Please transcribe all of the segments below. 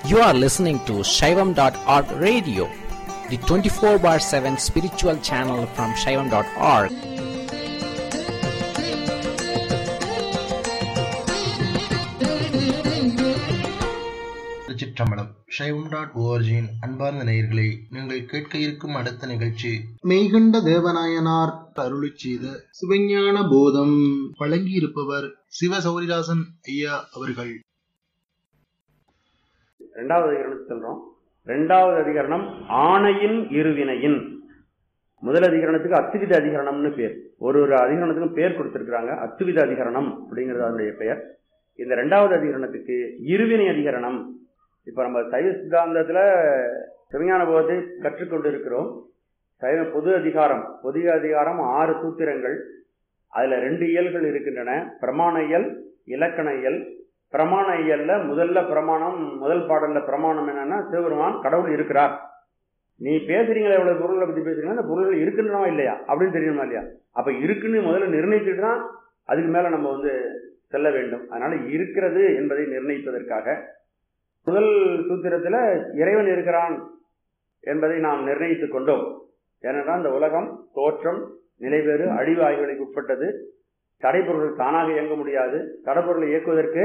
You are listening to Shaivam.org radio, the 24 bar 7 spiritual channel from Shaivam.org. திருச்சிற்றம்பலம் சைவம் dot ஓஆர்ஜியின் அன்பார்ந்த நேயர்களே நீங்கள் கேட்க இருக்கும் அடுத்த நிகழ்ச்சி மெய்கண்ட தேவநாயனார் அருளிச் செய்த சிவஞான போதம் வழங்கியிருப்பவர் சிவ சௌரிதாசன் ஐயா அவர்கள் ரெண்டாவது அதிகரணத்துக்கு செல்றோம் ரெண்டாவது அதிகரணம் ஆணையின் இருவினையின் முதல் அதிகரணத்துக்கு அத்துவித அதிகரணம்னு பேர் ஒரு ஒரு அதிகரணத்துக்கும் பேர் கொடுத்திருக்கிறாங்க அத்துவித அதிகரணம் அப்படிங்கிறது அதனுடைய பெயர் இந்த ரெண்டாவது அதிகரணத்துக்கு இருவினை அதிகரணம் இப்ப நம்ம சைவ சித்தாந்தத்துல சிவஞான போதத்தை கற்றுக்கொண்டு இருக்கிறோம் சைவ பொது அதிகாரம் பொது அதிகாரம் ஆறு சூத்திரங்கள் அதுல ரெண்டு இயல்கள் இருக்கின்றன பிரமாண இயல் இலக்கண இயல் பிரமாண இயல்ல முதல்ல பிரமாணம் முதல் பாடல்ல பிரமாணம் என்னன்னா சிவபெருமான் கடவுள் இருக்கிறார் நீ பேசுறீங்களா எவ்வளவு பொருளை பத்தி பேசுறீங்களா அந்த பொருள் இருக்கின்றனவா இல்லையா அப்படின்னு தெரியணுமா இல்லையா அப்ப இருக்குன்னு முதல்ல நிர்ணயிச்சுட்டு தான் அதுக்கு மேல நம்ம வந்து செல்ல வேண்டும் அதனால இருக்கிறது என்பதை நிர்ணயிப்பதற்காக முதல் சூத்திரத்துல இறைவன் இருக்கிறான் என்பதை நாம் நிர்ணயித்துக் கொண்டோம் ஏனென்றால் இந்த உலகம் தோற்றம் நிலைவேறு அழிவு ஆய்வுகளுக்கு உட்பட்டது தடைப்பொருள் தானாக இயங்க முடியாது தடைப்பொருளை இயக்குவதற்கு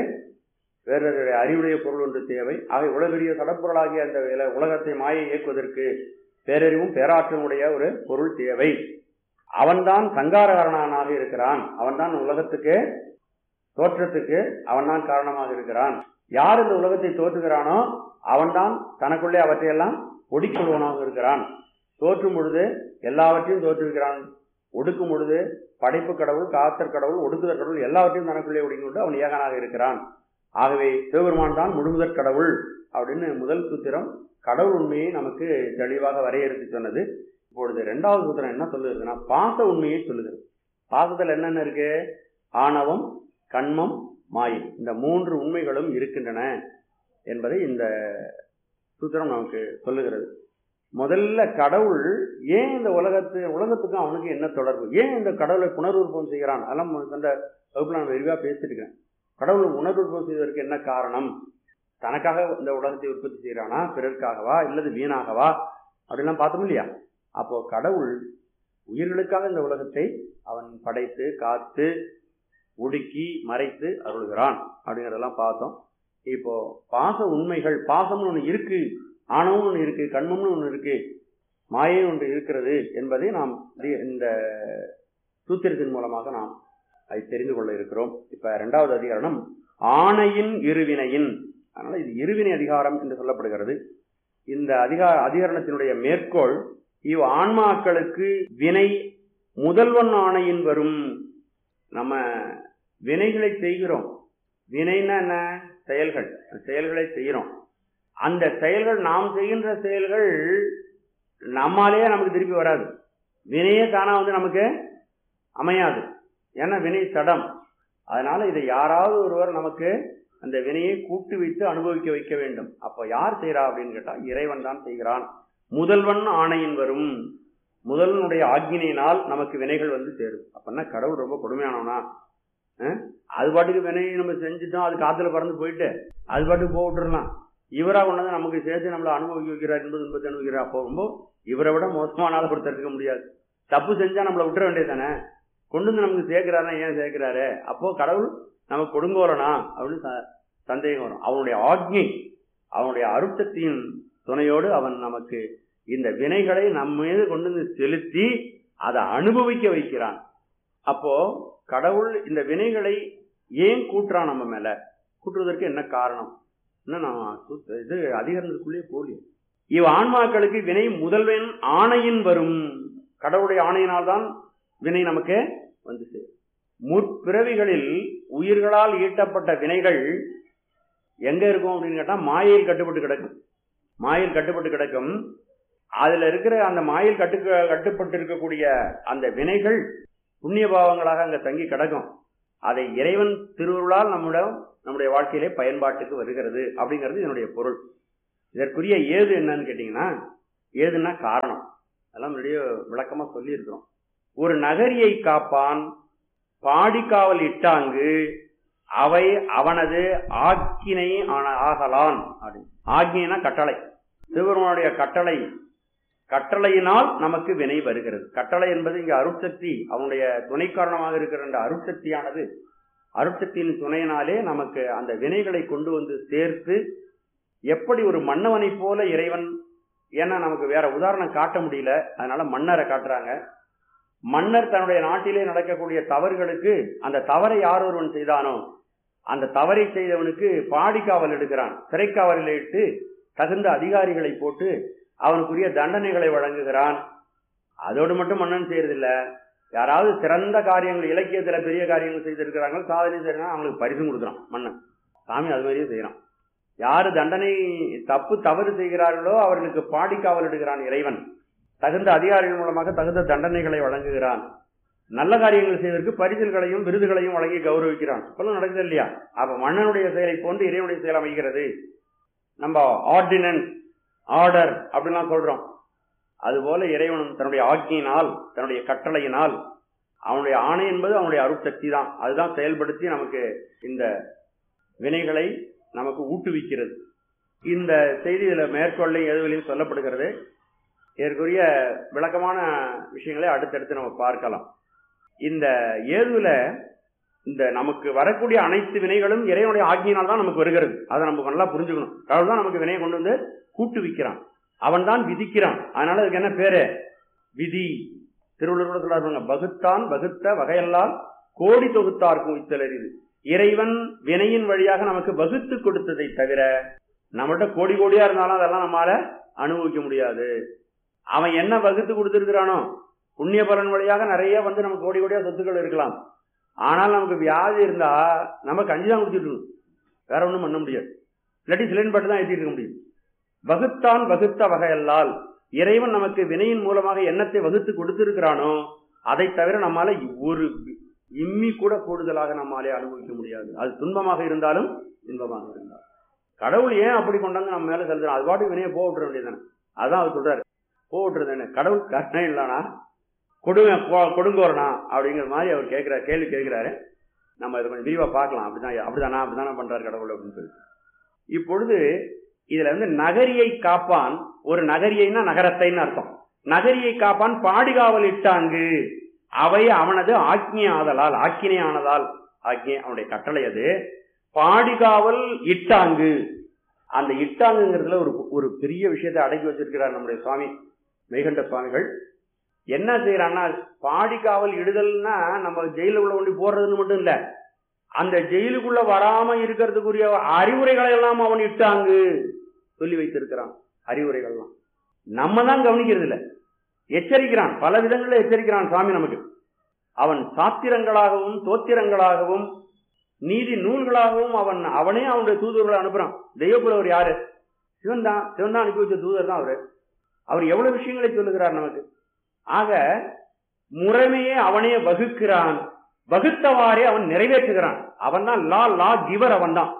வேறொரு அறிவுடைய பொருள் ஒன்று தேவை ஆக உலகெரிய தடப்பொருளாகிய அந்த இல- உலகத்தை மாயை இயக்குவதற்கு பேரறிவும் பேராற்றலும் உடைய ஒரு பொருள் தேவை அவன்தான் சங்காரகாரணனாக இருக்கிறான் அவன்தான் உலகத்துக்கு தோற்றத்துக்கு அவன்தான் காரணமாக இருக்கிறான் யார் இந்த உலகத்தை தோற்றுகிறானோ அவன்தான் தனக்குள்ளே அவற்றையெல்லாம் ஒடிக்கொள்வனாக இருக்கிறான் தோற்றும் பொழுது எல்லாவற்றையும் தோற்றுவிக்கிறான் ஒடுக்கும் பொழுது படைப்பு கடவுள் காத்தர் கடவுள் ஒடுக்குதற் கடவுள் எல்லாவற்றையும் தனக்குள்ளே ஒடுங்கிவிட்டு அவன் ஏகனாக இருக்கிறான் ஆகவே சிவபெருமான் தான் முழுமுதற் கடவுள் அப்படின்னு முதல் சூத்திரம் கடவுள் உண்மையை நமக்கு தெளிவாக வரையறுத்து சொன்னது இப்பொழுது இரண்டாவது சூத்திரம் என்ன சொல்லுதுன்னா பாச உண்மையை சொல்லுது பாசத்தில் என்னென்ன இருக்கு ஆணவம் கண்மம் மாயை இந்த மூன்று உண்மைகளும் இருக்கின்றன என்பதை இந்த சூத்திரம் நமக்கு சொல்லுகிறது முதல்ல கடவுள் ஏன் இந்த உலகத்து உலகத்துக்கும் அவனுக்கு என்ன தொடர்பு ஏன் இந்த கடவுளை புனருற்பம் செய்கிறான் அதெல்லாம் அந்த வகுப்புல நான் விரிவாக பேசிட்டு இருக்கேன் கடவுள் உணர்வுற்பம் செய்வதற்கு என்ன காரணம் தனக்காக இந்த உலகத்தை உற்பத்தி செய்கிறானா பிறருக்காகவா இல்லது வீணாகவா அப்படிலாம் பார்த்தோம் இல்லையா அப்போ கடவுள் உயிர்களுக்காக இந்த உலகத்தை அவன் படைத்து காத்து ஒடுக்கி மறைத்து அருள்கிறான் அப்படிங்கிறதெல்லாம் பார்த்தோம் இப்போ பாச உண்மைகள் பாசம்னு ஒன்று இருக்கு ஆணவம்னு ஒன்று இருக்கு கண்மம்னு ஒன்று இருக்கு மாயை ஒன்று இருக்கிறது என்பதை நாம் அறிய- இந்த சூத்திரத்தின் மூலமாக நாம் அதை தெரிந்து கொள்ள இருக்கிறோம் இப்ப இரண்டாவது அதிகாரம் ஆணையின் இருவினையின் அதனால இது இருவினை அதிகாரம் என்று சொல்லப்படுகிறது இந்த அதிகார அதிகரணத்தினுடைய மேற்கோள் இவ் ஆன்மாக்களுக்கு வினை முதல்வன் ஆணையின் வரும் நம்ம வினைகளை செய்கிறோம் வினைன்னா என்ன செயல்கள் செயல்களை செய்கிறோம் அந்த செயல்கள் நாம் செய்கின்ற செயல்கள் நம்மாலேயே நமக்கு திருப்பி வராது வினையே தானா வந்து நமக்கு அமையாது ஏன்னா வினை சடம் அதனால இதை யாராவது ஒருவர் நமக்கு அந்த வினையை கூட்டு வைத்து அனுபவிக்க வைக்க வேண்டும் அப்போ யார் செய்றா அப்படின்னு கேட்டா இறைவன் தான் செய்கிறான் முதல்வன் ஆணையின் வரும் முதல்வனுடைய ஆக்கினையினால் நமக்கு வினைகள் வந்து சேரும் அப்படின்னா கடவுள் ரொம்ப கொடுமையானவனா அஹ்? அது பாட்டுக்கு வினையை நம்ம செஞ்சுட்டோம் அது காத்துல பறந்து போயிட்டு அது பாட்டுக்கு போக விட்டுறலாம் இவரா கொண்டாந்து நமக்கு சேர்த்து நம்மளை அனுபவிக்க வைக்கிறார் என்பது இன்பத்தை அனுபவிக்கிறார் அப்போ ரொம்ப இவரை விட மோசமான ஆளை ஒருத்தர் இருக்க முடியாது தப்பு செஞ்சா நம்மளை விட்டுற வேண்டியதானே கொண்டு வந்து நமக்கு சேர்க்கிறாருன்னா ஏன் சேர்க்கிறாரு அப்போ கடவுள் நமக்கு கொடுங்கோலனா அப்படின்னு ச- சந்தேகம் வரும் அவனுடைய ஆக்ஞை அவனுடைய அருட்சக்தியின் துணையோடு அவன் நமக்கு இந்த வினைகளை நம்ம மீது கொண்டு வந்து செலுத்தி அதை அனுபவிக்க வைக்கிறான் அப்போ கடவுள் இந்த வினைகளை ஏன் கூட்டுறான் நம்ம மேல கூட்டுவதற்கு என்ன காரணம் இன்னும் நான் சூத்த- இது அதிகாரத்துக்குள்ளேயே போலியும் இவ் ஆன்மாக்களுக்கு வினை முதல்வன் ஆணையின் வரும் கடவுளுடைய ஆணையினால் தான் வினை நமக்கு வந்து சேரும் முற்பிறவிகளில் உயிர்களால் ஈட்டப்பட்ட வினைகள் எங்க இருக்கும் அப்படின்னு கேட்டா மாயையில் கட்டுப்பட்டு கிடக்கும் மாயில் கட்டுப்பட்டு கிடக்கும் அதுல இருக்கிற அந்த மாயில் கட்டு கட்டுப்பட்டு இருக்கக்கூடிய அந்த வினைகள் புண்ணிய பாவங்களாக அங்க தங்கி கிடக்கும் அதை இறைவன் திருவுருளால் நம்மிடம் நம்முடைய வாழ்க்கையிலே பயன்பாட்டுக்கு வருகிறது அப்படிங்கிறது இதனுடைய பொருள் இதற்குரிய ஏது என்னன்னு கேட்டீங்கன்னா ஏதுன்னா காரணம் அதெல்லாம் முன்னாடியே விளக்கமா சொல்லியிருக்கிறோம் ஒரு நகரியை காப்பான் பாடிக்காவல் இட்டாங்கு அவை அவனது ஆக்கினை ஆன- ஆகலான் அப்படின்னு ஆக்கினா கட்டளை சிவபெருமானுடைய கட்டளை கட்டளையினால் நமக்கு வினை வருகிறது கட்டளை என்பது இங்க அருட்சக்தி அவனுடைய துணை காரணமாக இருக்கிற அந்த அருட்சக்தியானது அருட்சக்தியின் துணையினாலே நமக்கு அந்த வினைகளை கொண்டு வந்து சேர்த்து எப்படி ஒரு மன்னவனை போல இறைவன் ஏன்னா நமக்கு வேற உதாரணம் காட்ட முடியல அதனால மன்னரை காட்டுறாங்க மன்னர் தன்னுடைய நாட்டிலே நடக்கக்கூடிய தவறுகளுக்கு அந்த தவறை யார் ஒருவன் செய்தானோ அந்த தவறை செய்தவனுக்கு பாடிக்காவல் எடுக்கிறான் சிறைக்காவலில் இட்டு தகுந்த அதிகாரிகளை போட்டு அவனுக்குரிய தண்டனைகளை வழங்குகிறான் அதோடு மட்டும் மன்னன் செய்யறதில்ல யாராவது சிறந்த காரியங்கள் இலக்கியத்துல பெரிய காரியங்கள் செய்திருக்கிறாங்க சாதனை செய்யறாங்க அவங்களுக்கு பரிசு கொடுக்குறான் மன்னன் சாமி அது மாதிரியே செய்யறான் யாரு தண்டனை தப்பு தவறு செய்கிறார்களோ அவர்களுக்கு பாடிக்காவல் எடுக்கிறான் இறைவன் தகுந்த அதிகாரிகள் மூலமாக தகுந்த தண்டனைகளை வழங்குகிறான் நல்ல காரியங்கள் செய்வதற்கு பரிசில்களையும் விருதுகளையும் வழங்கி கௌரவிக்கிறான் இப்பெல்லாம் நடக்குது இல்லையா அப்ப மன்னனுடைய செயலை போன்று இறைவனுடைய செயல் அமைகிறது நம்ம ஆர்டினன்ஸ் ஆர்டர் அப்படிலாம் சொல்றோம் அதுபோல இறைவன் தன்னுடைய ஆக்கியினால் தன்னுடைய கட்டளையினால் அவனுடைய ஆணை என்பது அவனுடைய அருட்சக்தி தான் அதுதான் செயல்படுத்தி நமக்கு இந்த வினைகளை நமக்கு ஊட்டுவிக்கிறது இந்த செய்தி இதுல மேற்கொள்ளையும் எதுவிலையும் சொல்லப்படுகிறது இதற்குரிய விளக்கமான விஷயங்களை அடுத்தடுத்து நம்ம பார்க்கலாம் இந்த ஏதுல இந்த நமக்கு வரக்கூடிய அனைத்து வினைகளும் இறைவனுடைய ஆக்கியினால் தான் நமக்கு வருகிறது அதை நம்ம நல்லா புரிஞ்சுக்கணும் கடவுள் தான் நமக்கு வினையை கொண்டு வந்து கூட்டுவிக்கிறான் அவன் தான் விதிக்கிறான் அதனால அதுக்கு என்ன பேரு விதி திருவள்ளுவர் சொல்றாருங்க பகுத்தான் வகுத்த வகையெல்லாம் கோடி தொகுத்தார்க்கும் இத்தலரிது இறைவன் வினையின் வழியாக நமக்கு வகுத்து கொடுத்ததை தவிர நம்மகிட்ட கோடி கோடியா இருந்தாலும் அதெல்லாம் நம்மால அனுபவிக்க முடியாது அவன் என்ன வகுத்து கொடுத்திருக்கிறானோ புண்ணிய பலன் வழியாக நிறைய வந்து நமக்கு கோடி கோடியா சொத்துக்கள் இருக்கலாம் ஆனால் நமக்கு வியாதி இருந்தா நம்ம கஞ்சி தான் குடிச்சிட்டு இருக்கணும் வேற ஒன்றும் பண்ண முடியாது இல்லாட்டி சிலின் பட்டு தான் ஏற்றிட்டு இருக்க முடியும் வகுத்தான் வகுத்த வகையல்லால் இறைவன் நமக்கு வினையின் மூலமாக எண்ணத்தை வகுத்து கொடுத்திருக்கிறானோ அதை தவிர நம்மால ஒரு இம்மி கூட கூடுதலாக நம்மாலே அனுபவிக்க முடியாது அது துன்பமாக இருந்தாலும் இன்பமாக இருந்தாலும் கடவுள் ஏன் அப்படி கொண்டாந்து நம்ம மேல செலுத்துறோம் அது பாட்டு வினையை போக விட்டுற வேண்டியதானே அதான் அவர் சொல்றாரு போக விட்டுறது கடவுள் கருணை இல்லைனா கொடுங்க கொடுங்கோரணா அப்படிங்கிற மாதிரி அவர் கேட்கிறார் கேள்வி கேட்கிறாரு நம்ம இதை கொஞ்சம் விரிவா பார்க்கலாம் அப்படிதான் அப்படிதானா அப்படிதானே பண்றாரு கடவுள் அப்படின்னு சொல்லி இப்பொழுது இதுல வந்து நகரியை காப்பான் ஒரு நகரியைனா நகரத்தைன்னு அர்த்தம் நகரியை காப்பான் பாடிகாவல் இட்டாங்கு அவை அவனது ஆக்ஞை ஆதலால் ஆக்கினை ஆனதால் ஆக்கிய அவனுடைய கட்டளை அது பாடிகாவல் இட்டாங்கு அந்த இட்டாங்குங்கிறதுல ஒரு ஒரு பெரிய விஷயத்தை அடக்கி வச்சிருக்கிறார் நம்முடைய சுவாமி மெய்கண்ட சுவாமிகள் என்ன செய்யறான்னா பாடிக்காவல் இடுதல்னா நம்ம ஜெயிலுக்குள்ள கொண்டு போடுறதுன்னு மட்டும் இல்ல அந்த ஜெயிலுக்குள்ள வராம இருக்கிறதுக்குரிய அறிவுரைகளை எல்லாம் அவன் இட்டாங்கு சொல்லி வைத்திருக்கிறான் அறிவுரைகள்லாம் நம்ம தான் கவனிக்கிறது இல்ல எச்சரிக்கிறான் பல விதங்களில் எச்சரிக்கிறான் சுவாமி நமக்கு அவன் சாத்திரங்களாகவும் தோத்திரங்களாகவும் நீதி நூல்களாகவும் அவன் அவனே அவனுடைய தூதர்களை அனுப்புறான் தெய்வப்புலவர் யாரு சிவன் தான் சிவன் தான் அனுப்பி வச்ச தூதர் தான் அவரு அவர் எவ்வளவு விஷயங்களை சொல்லுகிறார் நமக்கு ஆக முறைமையே அவனே வகுக்கிறான் வகுத்தவாறே அவன் நிறைவேற்றுகிறான் அவன் தான் லா லா கிவர் அவன் தான்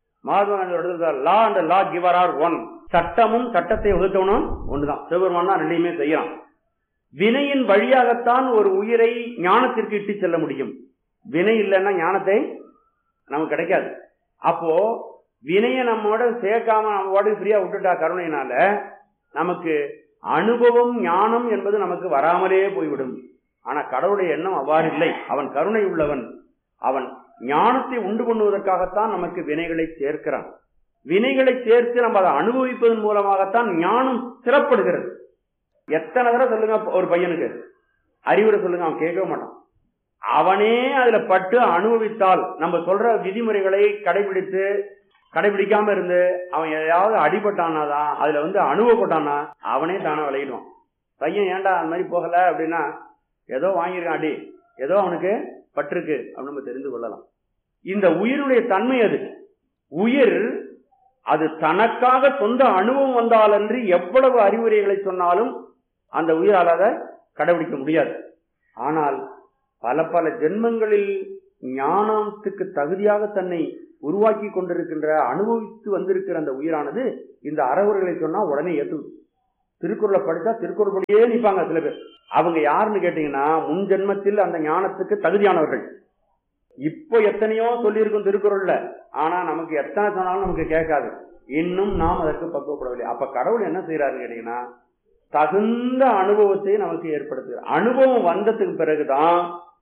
law and lawgiver are one சட்டமும் சட்டத்தை வகுத்தவனும் ஒண்ணுதான் சிவபெருமான் தான் ரெண்டையுமே செய்யறான் வினையின் வழியாகத்தான் ஒரு உயிரை ஞானத்திற்கு இட்டு செல்ல முடியும் வினை இல்லைன்னா ஞானத்தை நமக்கு கிடைக்காது அப்போ வினையை நம்மோட சேர்க்காம நம்ம பாட்டுக்கு ஃப்ரீயா விட்டுட்டா கருணையினால நமக்கு அனுபவம் ஞானம் என்பது நமக்கு வராமலே போய்விடும் ஆனா கடவுளுடைய எண்ணம் அவ்வாறு இல்லை அவன் கருணை உள்ளவன் அவன் ஞானத்தை உண்டு பண்ணுவதற்காகத்தான் நமக்கு வினைகளை சேர்க்கிறான் வினைகளை சேர்த்து நம்ம அதை அனுபவிப்பதன் மூலமாகத்தான் ஞானம் சிறப்படுகிறது எத்தனை தடவை சொல்லுங்க ஒரு பையனுக்கு அறிவுரை சொல்லுங்க அவன் கேட்க மாட்டான் அவனே அதுல பட்டு அனுபவித்தால் நம்ம சொல்ற விதிமுறைகளை கடைபிடித்து கடைபிடிக்காம இருந்து அவன் எதையாவது அடிபட்டானா தான் அதுல வந்து அனுபவப்பட்டானா அவனே தானே விளையிடுவான் பையன் ஏன்டா அந்த மாதிரி போகல அப்படின்னா ஏதோ வாங்கியிருக்கான் அடி ஏதோ அவனுக்கு பட்டிருக்கு அப்படின்னு நம்ம தெரிந்து கொள்ளலாம் இந்த உயிருடைய தன்மை அது உயிர் அது தனக்காக சொந்த அனுபவம் வந்தாலன்றி எவ்வளவு அறிவுரைகளை சொன்னாலும் அந்த உயிரால் அதை கடைபிடிக்க முடியாது ஆனால் பல பல ஜென்மங்களில் ஞானத்துக்கு தகுதியாக தன்னை உருவாக்கி கொண்டிருக்கின்ற அனுபவித்து வந்திருக்கிற அந்த உயிரானது இந்த அறவுரைகளை சொன்னா உடனே ஏத்துது திருக்குறளை படித்தா திருக்குறள் படியே நிற்பாங்க சில பேர் அவங்க யாருன்னு கேட்டீங்கன்னா முன் ஜென்மத்தில் அந்த ஞானத்துக்கு தகுதியானவர்கள் இப்போ எத்தனையோ சொல்லியிருக்கும் திருக்குறள்ல ஆனா நமக்கு எத்தனை சொன்னாலும் நமக்கு கேட்காது இன்னும் நாம் அதற்கு பக்குவப்படவில்லை அப்ப கடவுள் என்ன செய்யறாருன்னு கேட்டீங்கன்னா தகுந்த அனுபவத்தை நமக்கு ஏற்படுத்துகிறார் அனுபவம் வந்ததுக்கு பிறகுதான்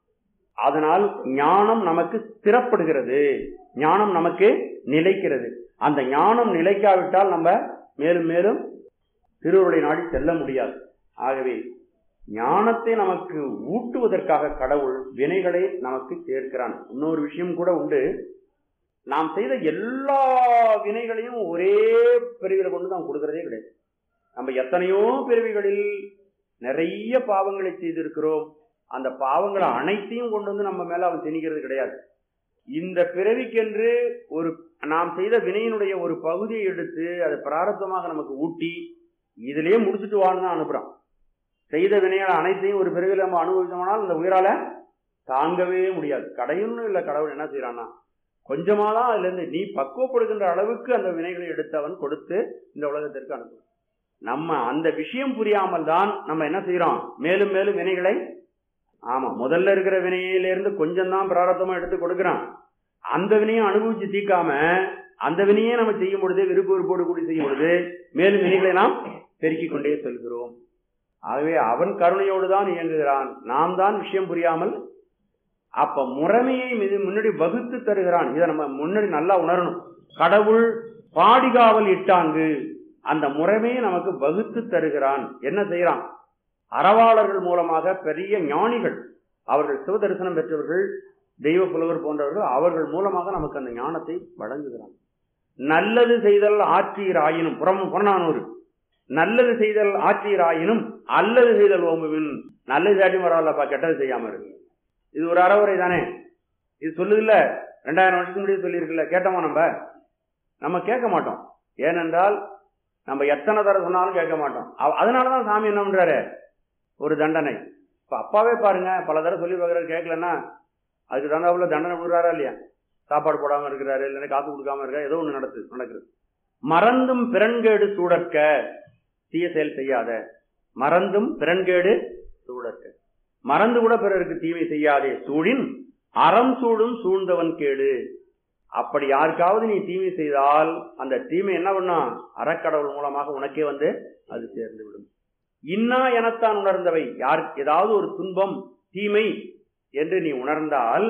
அதனால் ஞானம் நமக்கு ஸ்திரப்படுகிறது ஞானம் நமக்கு நிலைக்கிறது அந்த ஞானம் நிலைக்காவிட்டால் நம்ம மேலும் மேலும் திருவுருளை நாடி செல்ல முடியாது ஆகவே ஞானத்தை நமக்கு ஊட்டுவதற்காக கடவுள் வினைகளை நமக்கு சேர்க்கிறான் இன்னொரு விஷயம் கூட உண்டு நாம் செய்த எல்லா வினைகளையும் ஒரே பிரிவில கொண்டு நாம் கொடுக்கறதே கிடையாது நம்ம எத்தனையோ பிறவிகளில் நிறைய பாவங்களை செய்திருக்கிறோம் அந்த பாவங்களை அனைத்தையும் கொண்டு வந்து நம்ம மேல அவன் திணிக்கிறது கிடையாது இந்த பிறவிக்கென்று ஒரு நாம் செய்த வினையினுடைய ஒரு பகுதியை எடுத்து அதை பிராரத்தமாக நமக்கு ஊட்டி இதிலேயே முடிச்சுட்டு வான்னு தான் அனுப்புறான் செய்த வினைகளை அனைத்தையும் ஒரு பிறவியில் நம்ம அனுபவிச்சோம்னால் இந்த உயிரால தாங்கவே முடியாது கடையுன்னு இல்லை கடவுள் என்ன செய்யறான்னா கொஞ்சமா தான் அதுல இருந்து நீ பக்குவப்படுகின்ற அளவுக்கு அந்த வினைகளை எடுத்து அவன் கொடுத்து இந்த உலகத்திற்கு அனுப்புறான் நம்ம அந்த விஷயம் புரியாமல் தான் நம்ம என்ன செய்யறோம் மேலும் மேலும் வினைகளை ஆமா முதல்ல இருக்கிற வினையிலிருந்து கொஞ்சம் தான் பிராரத்தமா எடுத்து கொடுக்குறான் அந்த வினையும் அனுபவிச்சு தீக்காம அந்த வினையே நம்ம செய்யும் பொழுது விருப்ப விருப்போடு கூடி செய்யும் பொழுது மேலும் வினைகளை நாம் பெருக்கிக் கொண்டே செல்கிறோம் ஆகவே அவன் கருணையோடு தான் இயங்குகிறான் நாம் தான் விஷயம் புரியாமல் அப்ப முறைமையை மிது முன்னாடி வகுத்து தருகிறான் இதை நம்ம முன்னாடி நல்லா உணரணும் கடவுள் பாடிகாவல் இட்டாங்கு அந்த முறைமையை நமக்கு வகுத்து தருகிறான் என்ன செய்யறான் அறவாளர்கள் மூலமாக பெரிய ஞானிகள் அவர்கள் சிவதரிசனம் பெற்றவர்கள் தெய்வ புலவர் போன்றவர்கள் அவர்கள் மூலமாக நமக்கு அந்த ஞானத்தை வழங்குகிறான் நல்லது செய்தல் ஆற்றீராயினும் புறம் புறநானூறு நல்லது செய்தல் ஆற்றீராயினும் அல்லது செய்தல் ஓம்புவின் நல்லது சாட்டி பரவாயில்லப்பா கெட்டது செய்யாம இருக்கு இது ஒரு அறவுரை தானே இது சொல்லுது இல்ல ரெண்டாயிரம் வருஷத்துக்கு முன்னாடி சொல்லியிருக்குல்ல கேட்டோமா நம்ம நம்ம கேட்க மாட்டோம் ஏனென்றால் நம்ம எத்தனை தடவை சொன்னாலும் கேட்க மாட்டோம் அவ- அதனாலதான் சாமி என்ன பண்றாரு ஒரு தண்டனை இப்ப அப்பாவே பாருங்க பல தடவை சொல்லி பார்க்கறாரு கேட்கலன்னா அதுக்கு தகுந்தாப்புல தண்டனை கொடுக்குறாரா இல்லையா சாப்பாடு போடாம இருக்கிறாரு இல்லைன்னா காசு கொடுக்காம இருக்கா ஏதோ ஒண்ணு நடக்குது நடக்குது மறந்தும் பிறன்கேடு சூடற்க தீய செயல் செய்யாத மறந்தும் பிறன்கேடு சூடற்க மறந்து கூட பிறருக்கு தீமை செய்யாதே சூழின் அறம் சூடும் சூழ்ந்தவன் கேடு அப்படி யாருக்காவது நீ தீமை செய்தால் அந்த தீமை என்ன பண்ணும் அறக்கடவுள் மூலமாக உனக்கே வந்து அது சேர்ந்து விடும் இன்னா எனத்தான் உணர்ந்தவை யார் ஏதாவது ஒரு துன்பம் தீமை என்று நீ உணர்ந்தால்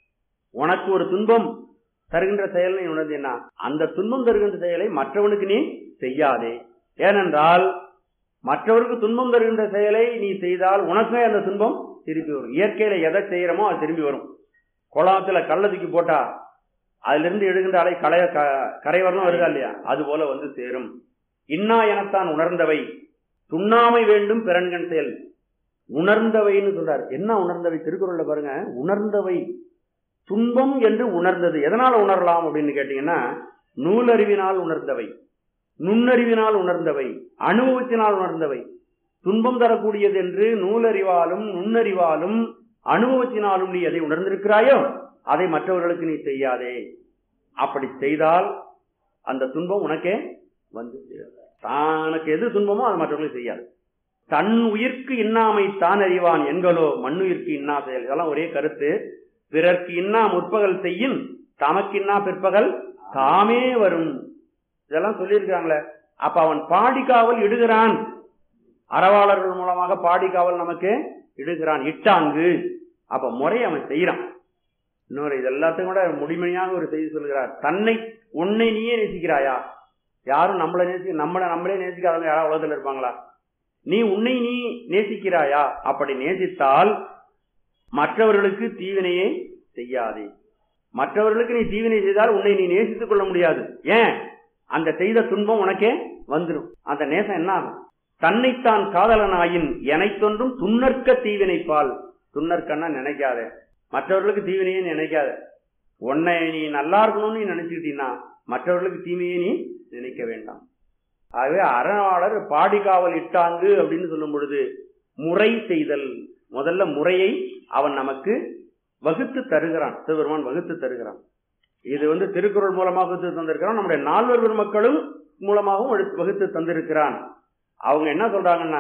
உனக்கு ஒரு துன்பம் தருகின்ற செயல் நீ உணர்ந்தீன்னா அந்த துன்பம் தருகின்ற செயலை மற்றவனுக்கு நீ செய்யாதே ஏனென்றால் மற்றவருக்கு துன்பம் தருகின்ற செயலை நீ செய்தால் உனக்கே அந்த துன்பம் திருப்பி வரும் இயற்கையில எதை செய்யறோமோ அது திரும்பி வரும் குளத்துல கள்ள தூக்கி போட்டா அதுல இருந்து எழுகின்ற அலை களைய க- கரை வரணும் வருதா இல்லையா அது போல வந்து சேரும் இன்னா எனத்தான் உணர்ந்தவை துண்ணாமை வேண்டும் பிறன்கண் செயல் உணர்ந்தவைன்னு சொல்றார் என்ன உணர்ந்தவை திருக்குறள்ல பாருங்க உணர்ந்தவை துன்பம் என்று உணர்ந்தது எதனால உணரலாம் அப்படின்னு கேட்டீங்கன்னா நூலறிவினால் உணர்ந்தவை நுண்ணறிவினால் உணர்ந்தவை அனுபவத்தினால் உணர்ந்தவை துன்பம் தரக்கூடியது என்று நூலறிவாலும் நுண்ணறிவாலும் அனுபவத்தினாலும் நீ எதை உணர்ந்திருக்கிறாயோ அதை மற்றவர்களுக்கு நீ செய்யாதே அப்படி செய்தால் அந்த துன்பம் உனக்கே வந்து சேரும். தனக்கு எது துன்பமோ அது மற்றவர்களுக்கு செய்யாது தன் உயிர்க்கு இன்னாமை தான் அறிவான் என்களோ மண்ணுயிர்க்கு இன்னா செயல் இதெல்லாம் ஒரே கருத்து பிறர்க்கு இன்னா முற்பகல் செய்யின் தமக்கு இன்னா பிற்பகல் தாமே வரும் இதெல்லாம் சொல்லியிருக்காங்களே அப்ப அவன் பாடிக்காவல் இடுகிறான் அறவாளர்கள் மூலமாக பாடிக்காவல் நமக்கு இடுகிறான் இட்டாங்கு அப்ப முறை அவன் செய்யறான் இன்னொரு இது எல்லாத்தையும் கூட முடிமணியாக ஒரு செய்தி சொல்கிறார் தன்னை உன்னை நீயே நேசிக்கிறாயா யாரும் நம்மளை நேசி நம்மளை நம்மளே நேசிக்காதவங்க யாராவது உலகத்தில் இருப்பாங்களா நீ உன்னை நீ நேசிக்கிறாயா அப்படி நேசித்தால் மற்றவர்களுக்கு தீவினையை செய்யாதே மற்றவர்களுக்கு நீ தீவினை செய்தால் உன்னை நீ நேசித்துக் கொள்ள முடியாது ஏன் அந்த செய்த துன்பம் உனக்கே வந்துடும் அந்த நேசம் என்ன ஆகும் தன்னைத்தான் காதலனாயின் எனைத்தொன்றும் துன்னற்க தீவினைப்பால் துன்னற்கன்னா நினைக்காத மற்றவர்களுக்கு தீவினையே நினைக்காத உன்னை நீ நல்லா இருக்கணும்னு நீ நினைச்சுக்கிட்டீங்கன்னா மற்றவர்களுக்கு தீமையை நீ நினைக்க வேண்டாம் ஆகவே அறவாளர் பாடிகாவல் இட்டாங்கு அப்படின்னு சொல்லும் பொழுது முறை செய்தல் முதல்ல முறையை அவன் நமக்கு வகுத்து தருகிறான் சிவபெருமான் வகுத்து தருகிறான் இது வந்து திருக்குறள் மூலமாக வகுத்து தந்திருக்கிறான் நம்முடைய நால்வர் பெருமக்களும் மூலமாகவும் எடுத்து- வகுத்து தந்திருக்கிறான் அவங்க என்ன சொல்றாங்கன்னா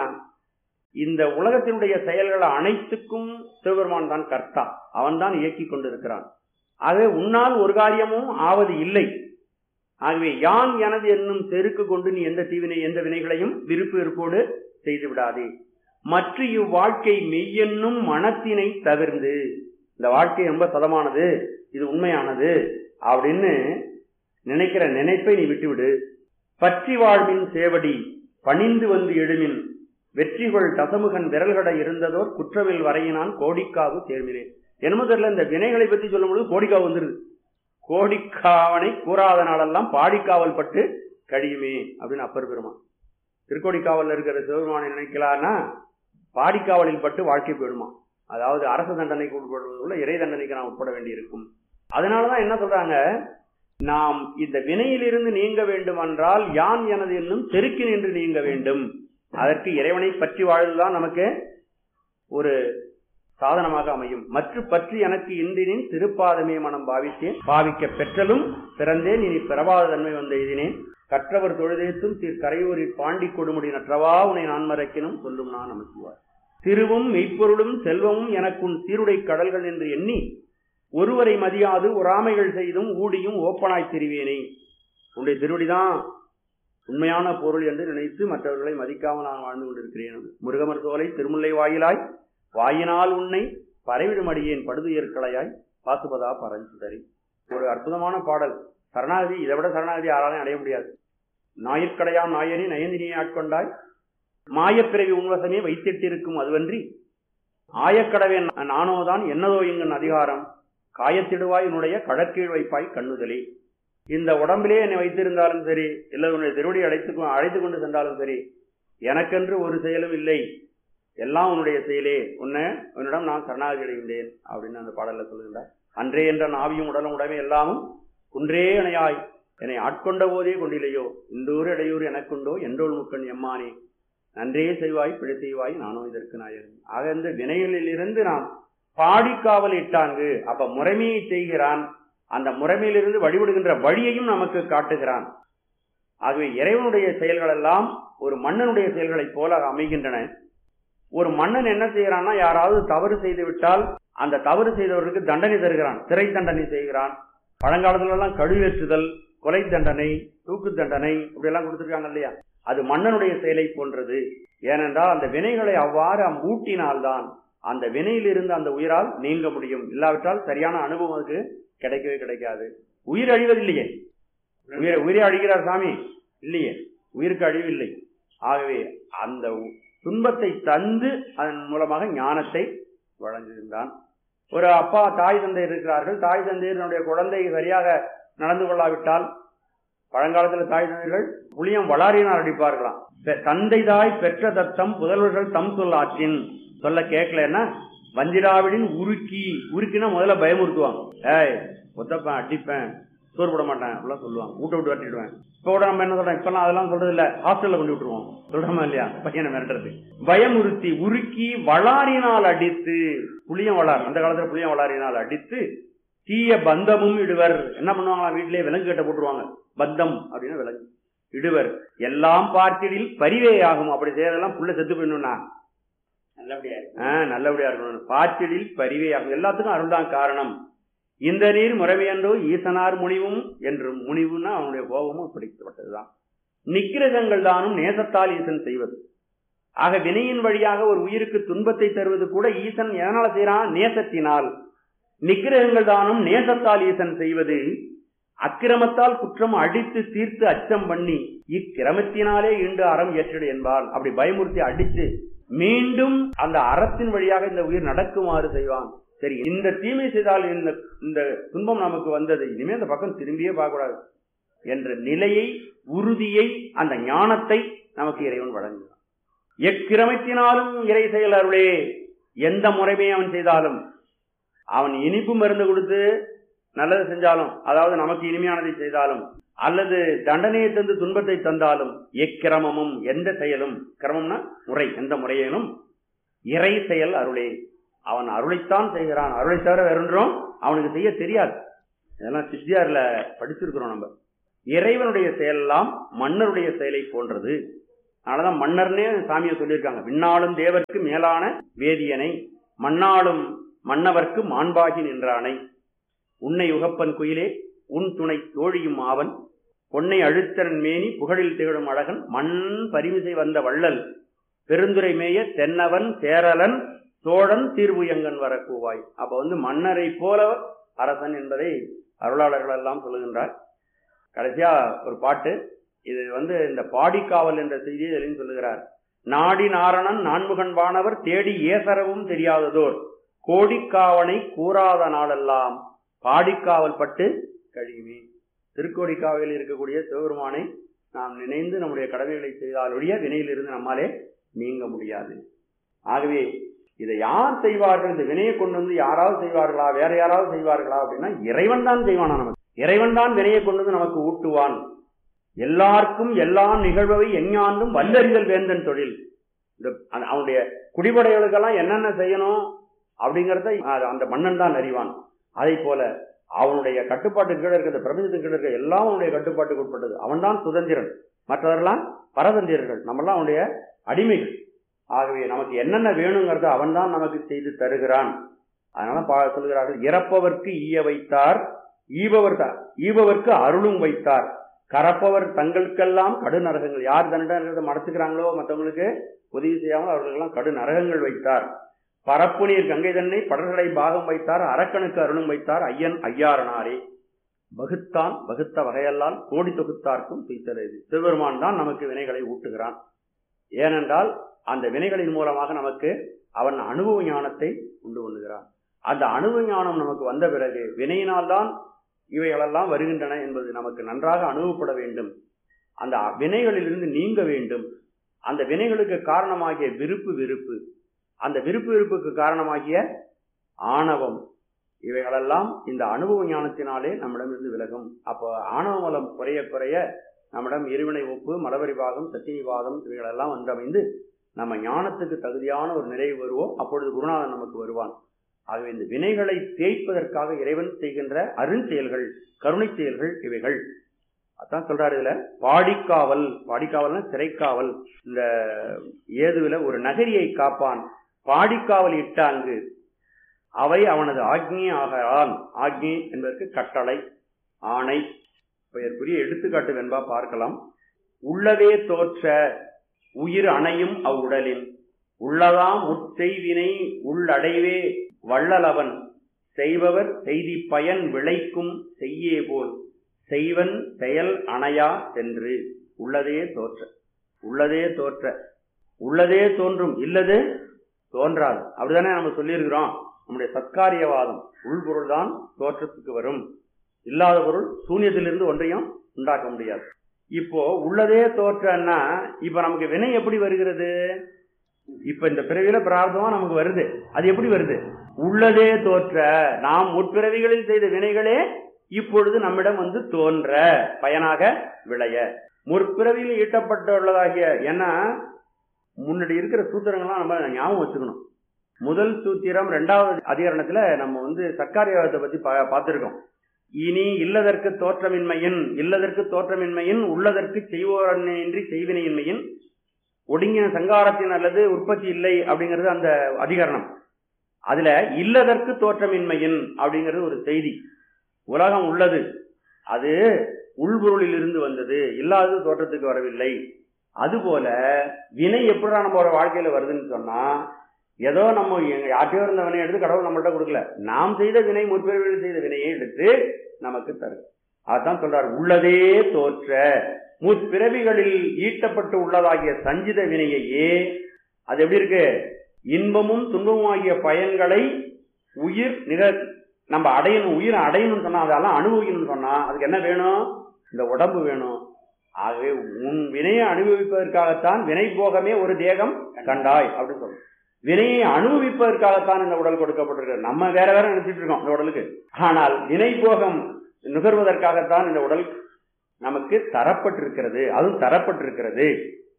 இந்த உலகத்தினுடைய செயல்கள் அனைத்துக்கும் சிவபெருமான் தான் கர்த்தா அவன் தான் இயக்கி கொண்டிருக்கிறான் ஆகவே உன்னால் ஒரு காரியமும் ஆவது இல்லை ஆகவே யான் எனது என்னும் செருக்கு கொண்டு நீ எந்த தீவினை எந்த வினைகளையும் விருப்பு வெறுப்போடு செய்து விடாதே மற்ற இவ்வாழ்க்கை மெய்யென்னும் மனத்தினை தவிர்ந்து இந்த வாழ்க்கை ரொம்ப சதமானது இது உண்மையானது அப்படின்னு நினைக்கிற நினைப்பை நீ விட்டுவிடு பற்றி வாழ்வின் சேவடி பணிந்து வந்து எழுமின் வெற்றிகொள் தசமுகன் விரல்கட இருந்ததோர் குற்றவில் வரையினான் கோடிக்காவு சேர்மினேன் என்னமோ தெரியல இந்த வினைகளை பத்தி சொல்லும்போது கோடிக்காவு வந்துருது கோடிக்காவனை கூறாத நாளெல்லாம் பாடிக்காவல் பட்டு கழியுமே அப்படின்னு அப்பர் பெருமான் திருக்கோடிக்காவல்ல இருக்கிற சிவபெருமானை நினைக்கலான்னா பாடிக்காவலில் பட்டு வாழ்க்கை போயிடுமா அதாவது அரசு தண்டனைக்கு உட்படுவதுள்ள இறை தண்டனைக்கு நாம் உட்பட வேண்டியிருக்கும் அதனாலதான் என்ன சொல்றாங்க நாம் இந்த வினையிலிருந்து நீங்க வேண்டுமென்றால் யான் எனது என்னும் செருக்கு நின்று நீங்க வேண்டும் அதற்கு இறைவனை பற்றி வாழ்வதுதான் நமக்கு ஒரு சாதனமாக அமையும் மற்ற பற்றி எனக்கு இன்றினின் திருப்பாதமே மனம் பாவித்தேன் பாவிக்க பெற்றலும் பிறந்தேன் இனி பிறவாத தன்மை வந்த இதனேன் கற்றவர் தொழுதேத்தும் தீர் கரையூரில் பாண்டி கொடுமுடி நற்றவா உனை நான் மறைக்கினும் சொல்லும் நான் நமக்குவார் திருவும் மெய்ப்பொருளும் செல்வமும் எனக்குன் சீருடை கடல்கள் என்று எண்ணி ஒருவரை மதியாது ஒராமைகள் செய்தும் ஊடியும் ஓப்பனாய் திரிவேனே உன்னுடைய திருவடிதான் உண்மையான பொருள் என்று நினைத்து மற்றவர்களை மதிக்காமல் நான் வாழ்ந்து கொண்டிருக்கிறேன் முருகமர் சோலை திருமுல்லை வாயிலாய் வாயினால் உன்னை பறைவிடும் அடியேன் படுதுயர்களையாய் பாசுபதா பரஞ்சுதரி ஒரு அற்புதமான பாடல் சரணாகதி இதை விட சரணாகதி யாராலையும் அடைய முடியாது ஞாயிற்கடையாம் நாயனி நயந்தினியை ஆட்கொண்டாய் மாயப்பிறவி உன்வசமே வைத்திட்டிருக்கும் அதுவன்றி ஆயக்கடவேன் நானோதான் என்னதோ இங்கன் அதிகாரம் காயத்திடுவாய் உன்னுடைய கடற்கீழ் வைப்பாய் கண்ணுதலே இந்த உடம்பிலே என்னை வைத்திருந்தாலும் சரி இல்லை உன்னுடைய திருவடி அழைத்து அழைத்து கொண்டு சென்றாலும் சரி எனக்கென்று ஒரு செயலும் இல்லை எல்லாம் உன்னுடைய செயலே உன்னை உன்னிடம் நான் சரணாகதி அடைகின்றேன் அப்படின்னு அந்த பாடல்ல சொல்லுகின்றார் அன்றே என்ற நாவியும் உடலும் உடமே எல்லாமும் குன்றே இணையாய் என்னை ஆட்கொண்ட போதே கொண்டிலையோ இந்தூர் இடையூறு எனக்குண்டோ என்றோல் முக்கன் எம்மானே நன்றே செய்வாய் பிழை செய்வாய் நானோ இதற்கு நாயகன் ஆக இந்த வினைகளில் இருந்து நாம் பாடிக்காவல் இட்டாங்கு அப்ப முறைமையை செய்கிறான் அந்த முறைமையிலிருந்து வழிபடுகின்ற வழியையும் நமக்கு காட்டுகிறான் ஆகவே இறைவனுடைய செயல்கள் எல்லாம் ஒரு மன்னனுடைய செயல்களைப் போல அமைகின்றன ஒரு மன்னன் என்ன செய்யறான்னா யாராவது தவறு செய்து விட்டால் அந்த தவறு செய்தவர்களுக்கு தண்டனை தருகிறான் சிறை தண்டனை செய்கிறான் பழங்காலத்துல எல்லாம் கழுவேற்றுதல் கொலை தண்டனை தூக்கு தண்டனை இப்படி எல்லாம் கொடுத்திருக்காங்க இல்லையா அது மன்னனுடைய செயலை போன்றது ஏனென்றால் அந்த வினைகளை அவ்வாறு ஊட்டினால்தான் அந்த வினையிலிருந்து அந்த உயிரால் நீங்க முடியும் இல்லாவிட்டால் சரியான அனுபவம் அதுக்கு கிடைக்கவே கிடைக்காது உயிர் அழிவதில்லையே உயிரை உயிரை அழிகிறார் சாமி இல்லையே உயிருக்கு அழிவில்லை ஆகவே அந்த துன்பத்தை தந்து அதன் மூலமாக ஞானத்தை வழங்குகின்றான் ஒரு அப்பா தாய் தந்தை இருக்கிறார்கள் தாய் தந்தையனுடைய குழந்தை சரியாக நடந்து கொள்ளாவிட்டால் பழங்காலத்தில் தாய் தந்தைகள் புளியம் வளாரியினால் அடிப்பார்களாம் தந்தை தாய் பெற்ற தத்தம் புதல்வர்கள் தம் சொல் ஆற்றின் சொல்ல கேட்கலன்னா வஞ்சிராவிடின் உருக்கி உருக்கினா முதல்ல பயமுறுத்துவாங்க ஏய் ஒத்தப்பேன் அடிப்பேன் சோறு போட மாட்டேன் அப்படிலாம் சொல்லுவாங்க வீட்டை விட்டு வரட்டிடுவேன் இப்போ கூட நம்ம என்ன சொல்றோம் இப்பெல்லாம் அதெல்லாம் சொல்றது இல்ல ஹாஸ்டல்ல கொண்டு விட்டுருவோம் சொல்றோமா இல்லையா பையனை மிரட்டுறது பயமுறுத்தி உருக்கி வளாரினால் அடித்து புளியம் வளார் அந்த காலத்துல புளியம் வளாரினால் அடித்து தீய பந்தமும் இடுவர் என்ன பண்ணுவாங்களா வீட்டிலேயே விலங்கு கட்ட போட்டுருவாங்க பந்தம் அப்படின்னா விலங்கு இடுவர் எல்லாம் பார்த்திடில் பரிவே ஆகும் அப்படி செய்யறதெல்லாம் புள்ள செத்து போயிடணும்னா நல்லபடியா இருக்கு நல்லபடியா இருக்கணும் பார்த்திடில் பரிவே ஆகும் எல்லாத்துக்கும் அருள்தான் காரணம் இந்த நீர் முறைமையன்றோ ஈசனார் முனிவும் என்றும் முனிவுன்னா அவனுடைய கோபமும் பிடிக்கப்பட்டதுதான் நிக்கிரகங்கள் தானும் நேசத்தால் ஈசன் செய்வது ஆக வினையின் வழியாக ஒரு உயிருக்கு துன்பத்தை தருவது கூட ஈசன் எதனால செய்யறான் நேசத்தினால் நிக்கிரகங்கள் தானும் நேசத்தால் ஈசன் செய்வது அக்கிரமத்தால் குற்றம் அடித்து தீர்த்து அச்சம் பண்ணி இக்கிரமத்தினாலே இன்று அறம் ஏற்றிடு என்பார் அப்படி பயமுறுத்தி அடித்து மீண்டும் அந்த அறத்தின் வழியாக இந்த உயிர் நடக்குமாறு செய்வான் சரி இந்த தீமை செய்தால் இந்த இந்த துன்பம் நமக்கு வந்தது இனிமே அந்த பக்கம் திரும்பியே பார்க்கக்கூடாது என்ற நிலையை உறுதியை அந்த ஞானத்தை நமக்கு இறைவன் வழங்குகிறான் எக்கிரமத்தினாலும் இறை செயல் அருளே எந்த முறைமையை அவன் செய்தாலும் அவன் இனிப்பு மருந்து கொடுத்து நல்லது செஞ்சாலும் அதாவது நமக்கு இனிமையானதை செய்தாலும் அல்லது தண்டனையை தந்து துன்பத்தை தந்தாலும் எக்கிரமமும் எந்த செயலும் கிரமம்னா முறை எந்த முறையிலும் இறை செயல் அருளே அவன் அருளைத்தான் செய்கிறான் அருளை தவிர வேறொன்றும் அவனுக்கு செய்ய தெரியாது இதெல்லாம் சித்தியார்ல படிச்சிருக்கிறோம் நம்ம இறைவனுடைய செயலெல்லாம் மன்னருடைய செயலை போன்றது அதனாலதான் மன்னர்னே சாமியை சொல்லியிருக்காங்க விண்ணாளும் தேவர்க்கு மேலான வேதியனை மண்ணாளும் மன்னவர்க்கு மாண்பாகி நின்றானை உன்னை உகப்பன் குயிலே உன் துணை தோழியும் ஆவன் பொன்னை அழுத்தரன் மேனி புகழில் திகழும் அழகன் மண் பரிமிசை வந்த வள்ளல் பெருந்துரை மேய தென்னவன் சேரலன் சோழன் தீர்வுயங்கன் வர கூவாய் அப்ப வந்து மன்னரை போல அரசன் என்பதை அருளாளர்கள் எல்லாம் சொல்லுகின்றார் கடைசியா ஒரு பாட்டு இது வந்து இந்த பாடிக்காவல் என்ற செய்தியை இதிலையும் சொல்லுகிறார் நாடி நாரணன் நான்முகன் வானவர் தேடி ஏசரவும் தெரியாததோர் கோடிக்காவனை கூறாத நாளெல்லாம் பாடிக்காவல் பட்டு கழியுமே திருக்கோடிக்காவையில் இருக்கக்கூடிய சிவபெருமானை நாம் நினைந்து நம்முடைய கடமைகளை செய்தாலுடைய வினையிலிருந்து நம்மாலே நீங்க முடியாது ஆகவே இதை யார் செய்வார்கள் இந்த வினையை கொண்டு வந்து யாராவது செய்வார்களா வேற யாராவது செய்வார்களா அப்படின்னா இறைவன் தான் செய்வானா நமக்கு இறைவன் தான் வினையை கொண்டு வந்து நமக்கு ஊட்டுவான் எல்லாருக்கும் எல்லாம் நிகழ்வை எஞ்ஞாண்டும் வல்லறிதல் வேந்தன் தொழில் இந்த அந்த- அவனுடைய குடிபடைகளுக்கெல்லாம் என்னென்ன செய்யணும் அப்படிங்கறத அஹ், அந்த மன்னன் தான் அறிவான் அதை போல அவனுடைய கட்டுப்பாட்டு கீழே இருக்கிற பிரபஞ்சத்துக்கு கீழே இருக்க எல்லாம் அவனுடைய கட்டுப்பாட்டுக்கு உட்பட்டது அவன்தான் சுதந்திரன் மற்றவரெல்லாம் பரதந்திரர்கள் நம்மெல்லாம் அவனுடைய அடிமைகள் ஆகவே நமக்கு என்னென்ன வேணுங்கிறத அவன்தான் நமக்கு செய்து தருகிறான் அதனால பா- சொல்கிறார்கள் இறப்பவர்க்கு ஈய வைத்தார் ஈபவர் த- ஈபவர்க்கு அருளும் வைத்தார் கரப்பவர் தங்களுக்கெல்லாம் கடு நரகங்கள் யார் தன்னிடம் மடத்துக்கிறாங்களோ மற்றவங்களுக்கு உதவி செய்யாமல் அவர்களுக்கெல்லாம் கடு நரகங்கள் வைத்தார் பரப்பு நீர் கங்கை தன்னை படர்களை பாகம் வைத்தார் அரக்கனுக்கு அருளும் வைத்தார் ஐயன் ஐயாரனாரே வகுத்தான் வகுத்த வகையெல்லாம் கோடி தொகுத்தார்க்கும் துய்த்தது சிவபெருமான் தான் நமக்கு வினைகளை ஊட்டுகிறான் ஏனென்றால் அந்த வினைகளின் மூலமாக நமக்கு அவன் அனுபவ ஞானத்தை உண்டு பண்ணுகிறான் அந்த அனுபவ ஞானம் நமக்கு வந்த பிறகு வினையினால்தான் இவைகளெல்லாம் வருகின்றன என்பது நமக்கு நன்றாக அனுபவப்பட வேண்டும் அந்த வினைகளிலிருந்து நீங்க வேண்டும் அந்த வினைகளுக்கு காரணமாகிய விருப்பு வெறுப்பு அந்த விருப்பு வெறுப்புக்கு காரணமாகிய ஆணவம் இவைகளெல்லாம் இந்த அனுபவ ஞானத்தினாலே நம்மிடமிருந்து விலகும் அப்போ ஆணவ மலம் குறைய குறைய நம்மிடம் இருவினை ஒப்பு மலவரிவாதம் சத்தியவாதம் இவைகளெல்லாம் வந்தமைந்து நம்ம ஞானத்துக்கு தகுதியான ஒரு நிறைவு வருவோம் அப்பொழுது குருநாதன் நமக்கு வருவான் ஆகவே இந்த வினைகளை தேய்ப்பதற்காக இறைவன் செய்கின்ற அருஞ்செயல்கள் கருணை செயல்கள் இவைகள் அதான் சொல்றாரு இதுல பாடிக்காவல் பாடிக்காவல்னா சிறைக்காவல் இந்த ஏதுவில ஒரு நகரியை காப்பான் பாடிக்காவல் இட்டாங்கு அவை அவனது ஆக்ஞி ஆகிறான் ஆக்ஞி என்பதற்கு கட்டளை ஆணை பெயர்க்குரிய எடுத்துக்காட்டு வெண்பா பார்க்கலாம் உள்ளவே தோற்ற உயிர் அணையும் அவ்வுடலில் உள்ளதாம் உட்செய்வினை உள்ளடைவே வள்ளலவன் செய்பவர் செய்தி பயன் விளைக்கும் செய்யே போல் செய்வன் செயல் அணையா சென்று உள்ளதே தோற்ற உள்ளதே தோற்ற உள்ளதே தோன்றும் இல்லது தோன்றாது அப்படிதானே நம்ம சொல்லியிருக்கிறோம் நம்முடைய சத்காரியவாதம் உள்பொருள் தான் தோற்றத்துக்கு வரும் இல்லாத பொருள் சூன்யத்திலிருந்து ஒன்றையும் உண்டாக்க முடியாது இப்போ உள்ளதே தோற்றன்னா இப்ப நமக்கு வினை எப்படி வருகிறது இப்ப இந்த பிறவியில பிரார்த்தமா நமக்கு வருது அது எப்படி வருது உள்ளதே தோற்ற நாம் முற்பிறவிகளில் செய்த வினைகளே இப்பொழுது நம்மிடம் வந்து தோன்ற பயனாக விளைய முற்பிறவியில் ஈட்டப்பட்டுள்ளதாகிய ஏன்னா முன்னாடி இருக்கிற சூத்திரங்கள்லாம் நம்ம ஞாபகம் வச்சுக்கணும் முதல் சூத்திரம் ரெண்டாவது அதிகரணத்துல நம்ம வந்து சர்க்காரியத்தை பத்தி பா- பார்த்திருக்கோம் இனி இல்லதற்கு தோற்றமின்மையின் இல்லதற்கு தோற்றமின்மையின் உள்ளதற்கு செய்வோரன்றி செய்வினையின்மையின் ஒடுங்கின சங்காரத்தின் அல்லது உற்பத்தி இல்லை அப்படிங்கிறது அந்த அதிகரணம் அதுல இல்லதற்கு தோற்றமின்மையின் அப்படிங்கிறது ஒரு செய்தி உலகம் உள்ளது அது உள்பொருளில் இருந்து வந்தது இல்லாதது தோற்றத்துக்கு வரவில்லை அதுபோல வினை எப்படிடா நம்ம வாழ்க்கையில வருதுன்னு சொன்னா ஏதோ நம்ம எங்க யார்ட்டையோ இருந்த வினையை எடுத்து கடவுள் நம்மள்ட்ட கொடுக்கல நாம் செய்த வினை முற்பிறவியில் செய்த வினையை எடுத்து நமக்கு தரும் அதான் சொல்றார் உள்ளதே தோற்ற முற்பிறவிகளில் ஈட்டப்பட்டு உள்ளதாகிய சஞ்சித வினையையே அது எப்படி இருக்கு இன்பமும் துன்பமுமாகிய பயன்களை உயிர் நிக நம்ம அடையணும் உயிரை அடையணும்னு சொன்னா அதெல்லாம் அனுபவிக்கணும்னு சொன்னா அதுக்கு என்ன வேணும் இந்த உடம்பு வேணும் ஆகவே உன் வினையை அனுபவிப்பதற்காகத்தான் வினை போகமே ஒரு தேகம் கண்டாய் அப்படின்னு சொல்றோம் வினையை அனுபவிப்பதற்காகத்தான் இந்த உடல் கொடுக்கப்பட்டிருக்கு நம்ம வேற வேற நினைச்சிட்டு இருக்கோம் இந்த உடலுக்கு ஆனால் வினை போகம் நுகர்வதற்காகத்தான் இந்த உடல் நமக்கு தரப்பட்டிருக்கிறது அதுவும் தரப்பட்டிருக்கிறது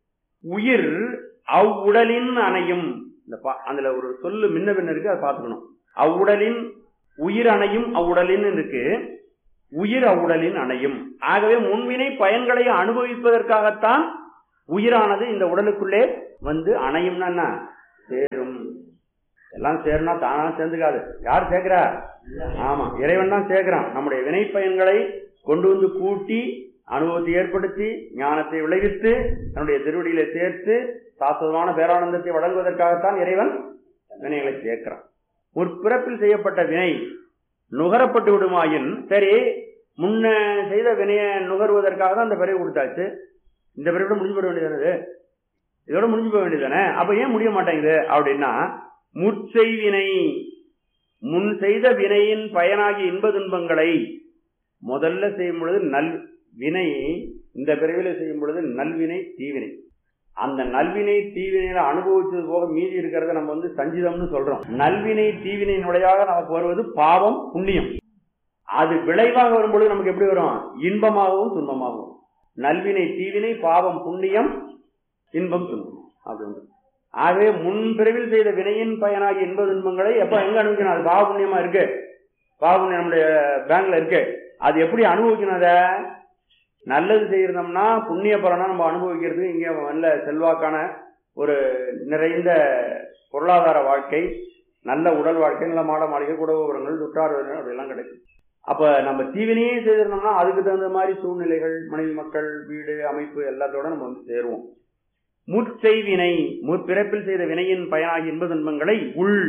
உயிர் அவ்வுடலின் அணையும் இந்த பா- அதுல ஒரு சொல்லு முன்ன பின்ன இருக்கு அதை பார்த்துக்கணும் அவ்வுடலின் உயிர் அணையும் அவ்வுடலின் இருக்கு உயிர் அவ்வுடலின் அணையும் ஆகவே முன்வினை பயன்களை அனுபவிப்பதற்காகத்தான் உயிரானது இந்த உடலுக்குள்ளே வந்து அணையும்னா என்ன சேரும் எல்லாம் சேருனா தானா சேர்ந்துக்காது யார் சேர்க்கிறா ஆமா இறைவன் தான் சேர்க்கிறான் நம்முடைய வினை பயன்களை கொண்டு வந்து கூட்டி அனுபவத்தை ஏற்படுத்தி ஞானத்தை விளைவித்து தன்னுடைய திருவடியில சேர்த்து சாஸ்வதமான பேரானந்தத்தை வழங்குவதற்காகத்தான் இறைவன் வினைகளை சேர்க்கிறான் முற்பிறப்பில் செய்யப்பட்ட வினை நுகரப்பட்டு விடுமாயின் சரி முன்ன செய்த வினையை நுகர்வதற்காக தான் அந்த பிறகு கொடுத்தாச்சு இந்த பிறகு முடிஞ்சு போட வேண்டியதானது இதோட முடிஞ்சு போக வேண்டியதானே அப்ப ஏன் முடிய மாட்டேங்குது அப்படின்னா முற்செய்வினை முன் செய்த வினையின் பயனாகி இன்ப துன்பங்களை முதல்ல செய்யும் பொழுது நல் வினை இந்த பிறவில செய்யும் பொழுது நல்வினை தீவினை அந்த நல்வினை தீவினையில அனுபவிச்சது போக மீதி இருக்கிறத நம்ம வந்து சஞ்சிதம்னு சொல்றோம் நல்வினை தீவினையினுடையாக நமக்கு வருவது பாவம் புண்ணியம் அது விளைவாக வரும்பொழுது நமக்கு எப்படி வரும் இன்பமாகவும் துன்பமாகவும் நல்வினை தீவினை பாவம் புண்ணியம் இன்பம் துன்பம் அப்படின்னு ஆகவே முன்பிறவில் செய்த வினையின் பயனாகி இன்ப துன்பங்களை எப்ப எங்க அனுபவிக்கணும் அது பாவ புண்ணியமா இருக்கு பாவ புண்ணியம் நம்முடைய பேங்க்ல இருக்கு அது எப்படி அனுபவிக்கணும் அதை நல்லது செய்யறோம்னா புண்ணிய பலனா நம்ம அனுபவிக்கிறது இங்க நல்ல செல்வாக்கான ஒரு நிறைந்த பொருளாதார வாழ்க்கை நல்ல உடல் வாழ்க்கை நல்ல மாட மாளிகை குடகோபுரங்கள் சுற்றார் அப்படிலாம் கிடைக்கும் அப்ப நம்ம தீவினையே செய்திருந்தோம்னா அதுக்கு தகுந்த மாதிரி சூழ்நிலைகள் மனைவி மக்கள் வீடு அமைப்பு எல்லாத்தோட நம்ம வந்து சேருவோம் முற்செய்வினை முற்பிறப்பில் செய்த வினையின் பயனாகி இன்ப துன்பங்களை உள்